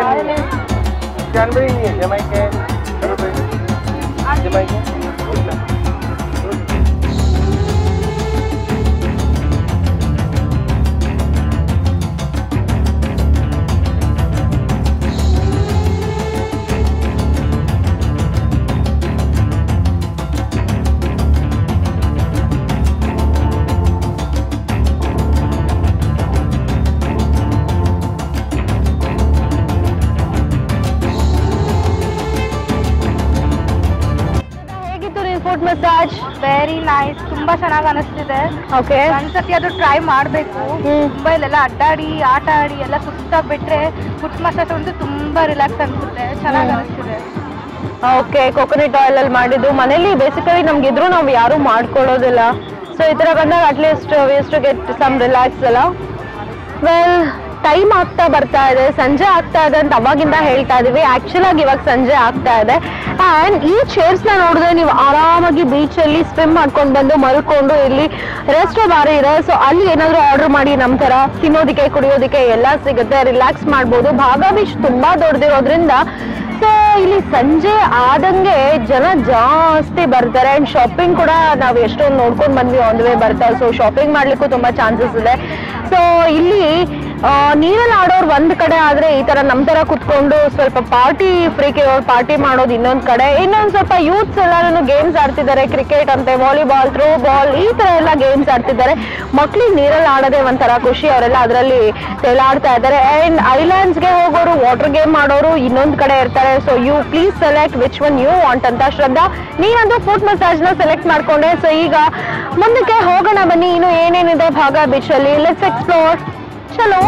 ಹೇಗಿತ್ತು ನಿನ್ ಫುಟ್ ಮಸಾಜ್ ವೆರಿ ನೈಸ್ ತುಂಬಾ ಚೆನ್ನಾಗಿ ಅನಿಸ್ತಿದೆ ಓಕೆ ಒಂದ್ಸತಿ ಅದು ಟ್ರೈ ಮಾಡಬೇಕು ಹ್ಮ್. ತುಂಬಾ ಇಲ್ಲೆಲ್ಲ ಅಡ್ಡಾಡಿ ಆಟ ಆಡಿ ಎಲ್ಲ ಸುಸ್ತಾಗ್ಬಿಟ್ರೆ ಫುಟ್ ಮಸಾಜ್ ಅಂತೂ ತುಂಬಾ ರಿಲ್ಯಾಕ್ಸ್ ಅನ್ಸುತ್ತೆ ಚೆನ್ನಾಗಿ ಹ್ಮ್. ಅನಿಸ್ತಿದೆ ಓಕೆ ಕೋಕೋನಟ್ ಆಯಿಲ್ ಅಲ್ಲಿ ಮಾಡಿದ್ದು ಮನೇಲಿ ಬೇಸಿಕಲಿ ನಮ್ಗಿದ್ರು ನಾವು ಯಾರು ಮಾಡ್ಕೊಳ್ಳೋದಿಲ್ಲ ಸೊ ಈ ತರ ಬಂದಾಗ at least ways to get some relax ಅಲ್ಲ ವೆಲ್ ಟೈಮ್ ಆಗ್ತಾ ಬರ್ತಾ ಇದೆ ಸಂಜೆ ಆಗ್ತಾ ಇದೆ ಅಂತ ಅವಾಗಿಂದ ಹೇಳ್ತಾ ಇದೀವಿ ಆಕ್ಚುಲ್ ಆಗಿ ಇವಾಗ ಸಂಜೆ ಆಗ್ತಾ ಇದೆ ಅಂಡ್ ಈ ಚೇರ್ಸ್ ನ ನೋಡಿದ್ರೆ ನೀವು ಆರಾಮಾಗಿ ಬೀಚ್ ಅಲ್ಲಿ ಸ್ವಿಮ್ ಮಾಡ್ಕೊಂಡು ಬಂದು ಮಲ್ಕೊಂಡು ಇಲ್ಲಿ ರೆಸ್ಟ್ ಬಾರಿ ಇದೆ ಸೊ ಅಲ್ಲಿ ಏನಾದ್ರು ಆರ್ಡರ್ ಮಾಡಿ ನಮ್ ತರ ತಿನ್ನೋದಿಕ್ಕೆ ಕುಡಿಯೋದಿಕ್ಕೆ ಎಲ್ಲ ಸಿಗುತ್ತೆ ರಿಲ್ಯಾಕ್ಸ್ ಮಾಡ್ಬೋದು ಭಾಗ ಬೀಚ್ ತುಂಬಾ ದೊಡ್ಡದಿರೋದ್ರಿಂದ ಸೊ ಇಲ್ಲಿ ಸಂಜೆ ಆದಂಗೆ ಜನ ಜಾಸ್ತಿ ಬರ್ತಾರೆ ಅಂಡ್ ಶಾಪಿಂಗ್ ಕೂಡ ನಾವು ಎಷ್ಟೊಂದು ನೋಡ್ಕೊಂಡ್ ಬಂದ್ವಿ ಆನ್ ವೇ ಬರ್ತಾರೆ ಸೊ ಶಾಪಿಂಗ್ ಮಾಡ್ಲಿಕ್ಕೂ ತುಂಬಾ ಚಾನ್ಸಸ್ ಇದೆ ಸೊ ಇಲ್ಲಿ ಆ, ನೀರಲ್ಲಿ ಆಡೋರು ಒಂದ್ ಕಡೆ ಆದ್ರೆ ಈ ತರ ನಮ್ ತರ ಕುತ್ಕೊಂಡು ಸ್ವಲ್ಪ ಪಾರ್ಟಿ ಫ್ರೀಕ್ ಇರೋರು ಪಾರ್ಟಿ ಮಾಡೋದು ಇನ್ನೊಂದ್ ಕಡೆ ಇನ್ನೊಂದ್ ಸ್ವಲ್ಪ ಯೂತ್ಸ್ ಎಲ್ಲಾನು ಗೇಮ್ಸ್ ಆಡ್ತಿದ್ದಾರೆ ಕ್ರಿಕೆಟ್ ಅಂತೆ ವಾಲಿಬಾಲ್ ಥ್ರೋ ಬಾಲ್ ಈ ತರ ಎಲ್ಲ ಗೇಮ್ಸ್ ಆಡ್ತಿದ್ದಾರೆ ಮಕ್ಳಿಗೆ ನೀರಲ್ಲಿ ಆಡೋದೇ ಒಂಥರ ಖುಷಿ ಅವರೆಲ್ಲ ಅದರಲ್ಲಿ ತೇಲಾಡ್ತಾ ಇದ್ದಾರೆ ಅಂಡ್ ಐಲ್ಯಾಂಡ್ಸ್ಗೆ ಹೋಗೋರು ವಾಟರ್ ಗೇಮ್ ಮಾಡೋರು ಇನ್ನೊಂದ್ ಕಡೆ ಇರ್ತಾರೆ so you please select which one you want ಅಂತ ಶ್ರದ್ಧಾ ನೀನಂತೂ ಫುಟ್ ಮಸಾಜ್ ನ ಸೆಲೆಕ್ಟ್ ಮಾಡ್ಕೊಂಡೆ ಸೊ ಈಗ ಮುಂದಕ್ಕೆ ಹೋಗೋಣ ಬನ್ನಿ ಇನ್ನು ಏನೇನಿದೆ ಭಾಗ ಬೀಚ್ ಅಲ್ಲಿ ಲೆಟ್ಸ್ ಎಕ್ಸ್ಪ್ಲೋರ್ ಚಲೋ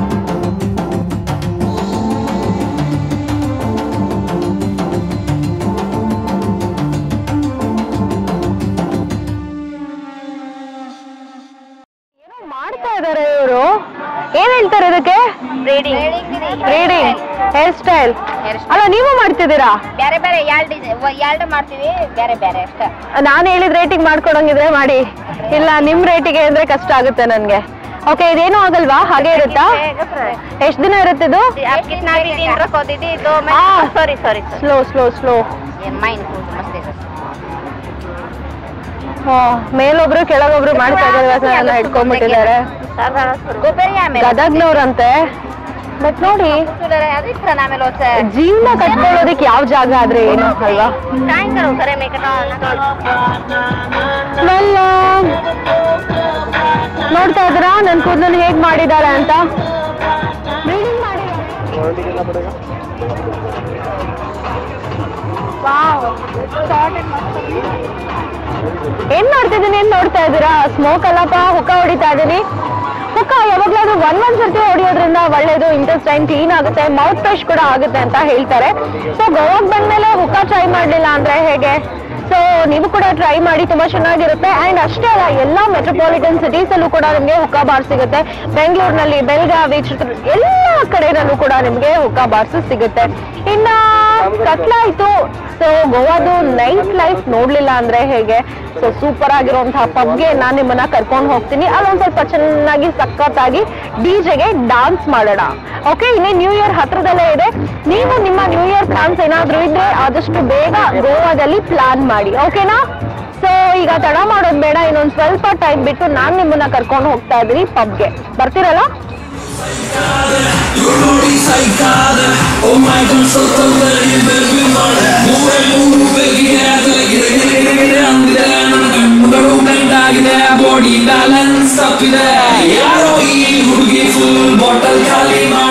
ಏನೋ ಮಾಡ್ತಾ ಇದಾರೆ ಇವರು ಏನ್ ಹೇಳ್ತಾರೆ ಇದಕ್ಕೆ ಬ್ರೀಡಿಂಗ್ ರೀಡಿಂಗ್ ಹೇರ್ ಸ್ಟೈಲ್ ಅಲ್ಲ ನೀವು ಮಾಡ್ತಿದ್ದೀರಾ ಬೇರೆ ಬೇರೆ ಎರಡು ಎರಡು ಮಾಡ್ತೀವಿ ಬೇರೆ ಬೇರೆ ಅಷ್ಟೇ ನಾನು ಹೇಳಿದ ರೇಟಿಂಗ್ ಮಾಡ್ಕೊಡಂಗಿದ್ರೆ ಮಾಡಿ ಇಲ್ಲ ನಿಮ್ ರೇಟಿಗೆ ಅಂದ್ರೆ ಕಷ್ಟ ಆಗುತ್ತೆ ನನ್ಗೆ ಓಕೆ ಇದೇನು ಆಗಲ್ವಾ ಹಾಗೆ ಇರುತ್ತಾ ಎಷ್ಟ್ ದಿನ ಇರುತ್ತೆ ಇದು आप कितना भी दिन रखो दीदी दो हाँ। महीने sorry sorry slow slow slow ये माइन को मस्ती ಮೇಲೊಬ್ರು ಕೆಳಗೊಬ್ರು ಮಾಡ್ತಾ ಇದ್ದಾರೆ ನನ್ನ ಹಿಡ್ಕೊಂಡ್ಬಿಟ್ಟಿದ್ದಾರೆ गोबरिया में ಗದಗ್ನವ್ರಂತೆ ಬಟ್ ನೋಡಿ ಅದಕ್ಕೆ ಆಮೇಲೆ ಹೋಗ್ತಾ ಜೀವನ ಕಟ್ಕೊಳ್ಳೋದಕ್ಕೆ ಯಾವ ಜಾಗ ಆದ್ರೆ ಏನು ಅಲ್ವಾ ಸಾಯಂಕಾಲ ಸರಿ ಮೇಕ Well, ಆ, ನೋಡ್ತಾ ಇದ್ದೀರಾ ನನ್ ಕೂದಲನ್ನು ಹೇಗ್ ಮಾಡಿದ್ದಾರೆ ಅಂತ Bleeding ಮಾಡಿದ್ದಾರೆ. ಏನ್ ಮಾಡ್ತಿದ್ದೀನಿ ಏನ್ ನೋಡ್ತಾ ಇದ್ದೀರಾ ಸ್ಮೋಕ್ ಅಲ್ಲಪ್ಪ ಹುಕ್ಕ ಹೊಡಿತಾ ಇದ್ದೀನಿ ಹುಕ್ಕ ಯಾವಾಗ್ಲಾದ್ರೂ ಒಂದ್ ಒಂದ್ ಸರ್ತಿ ಹೊಡಿಯೋದ್ರಿಂದ ಒಳ್ಳೇದು ಇಂಟೆಸ್ಟೈನ್ ಕ್ಲೀನ್ ಆಗುತ್ತೆ ಮೌತ್ ಫ್ರೆಶ್ ಕೂಡ ಆಗುತ್ತೆ ಅಂತ ಹೇಳ್ತಾರೆ ಸೊ ಗೋವಾಗ್ ಬಂದ್ಮೇಲೆ ಹುಕ್ಕ ಟ್ರೈ ಮಾಡ್ಲಿಲ್ಲ ಅಂದ್ರೆ ಹೇಗೆ ಸೊ ನೀವು ಕೂಡ ಟ್ರೈ ಮಾಡಿ ತುಂಬಾ ಚೆನ್ನಾಗಿರುತ್ತೆ ಅಂಡ್ ಅಷ್ಟೇ ಅಲ್ಲ ಎಲ್ಲಾ ಮೆಟ್ರೋಪಾಲಿಟನ್ ಸಿಟೀಸ್ ಅಲ್ಲೂ ಕೂಡ ನಿಮ್ಗೆ ಹುಕ್ಕಾ ಬಾರ್ ಸಿಗುತ್ತೆ ಬೆಂಗಳೂರಿನಲ್ಲಿ ಬೆಳಗಾವಿ ಚಿತ್ರ ಎಲ್ಲ ಕಡೆನಲ್ಲೂ ಕೂಡ ನಿಮ್ಗೆ ಹುಕ್ಕಾ ಬಾರ್ಸ್ ಸಿಗುತ್ತೆ ಇನ್ನ ಕತ್ಲಾಯ್ತು ಸೊ ಗೋವಾದು ನೈಟ್ ಲೈಫ್ ನೋಡ್ಲಿಲ್ಲ ಅಂದ್ರೆ ಹೇಗೆ ಸೊ ಸೂಪರ್ ಆಗಿರುವಂತಹ ಪಬ್ಗೆ ನಾನು ನಿಮ್ಮನ್ನ ಕರ್ಕೊಂಡು ಹೋಗ್ತೀನಿ ಅಲ್ಲೊಂದ್ ಸ್ವಲ್ಪ ಚೆನ್ನಾಗಿ ಸಖತ್ತಾಗಿ ಡಿಜೆಗೆ ಡಾನ್ಸ್ ಮಾಡೋಣ ಓಕೆ ಇನ್ನೇ ನ್ಯೂ ಇಯರ್ ಹತ್ರದಲ್ಲೇ ಇದೆ ನೀವು ನಿಮ್ಮ ನ್ಯೂ ಇಯರ್ ಪ್ಲಾನ್ಸ್ ಏನಾದ್ರೂ ಇದ್ರೆ ಆದಷ್ಟು ಬೇಗ ಗೋವಾದಲ್ಲಿ ಪ್ಲಾನ್ ಮಾಡಿ ಓಕೆನಾ ಸೊ ಈಗ ತಡ ಮಾಡೋದು ಬೇಡ ಇನ್ನೊಂದ್ ಸ್ವಲ್ಪ ಟೈಮ್ ಬಿಟ್ಟು ನಾನ್ ನಿಮ್ಮನ್ನ ಕರ್ಕೊಂಡು ಹೋಗ್ತಾ ಇದ್ದೀನಿ ಪಬ್ಗೆ ಬರ್ತೀರಲ್ಲ ಇವಳು ನೋಡಿ ಸೈಕಾದ ಓ ಮೈ ಗಾಡ್ ಸತ್ತಂದಲ್ಲಿ ಬೆರ್ಬಿ ಮಾಡೆ ಮೂರೇ ಮೂರು ಬೇಕಿದೆ ತಲೆಗಿದೆ ಗಿರೆ ಗಿರೆ ಗಿರೆ ಅಂದಿದೆ ನನ್ನ ಕಣ್ಣುಗಳು ಗಂಟಾಗಿದೆ ಬಾಡಿ ಬ್ಯಾಲೆನ್ಸ್ ತಪ್ಪಿದೆ ಯಾರೋ ಈ ಹುಡುಗಿ ಫುಲ್ ಬಾಟಲ್ ಖಾಲಿ ಮಾಡಿ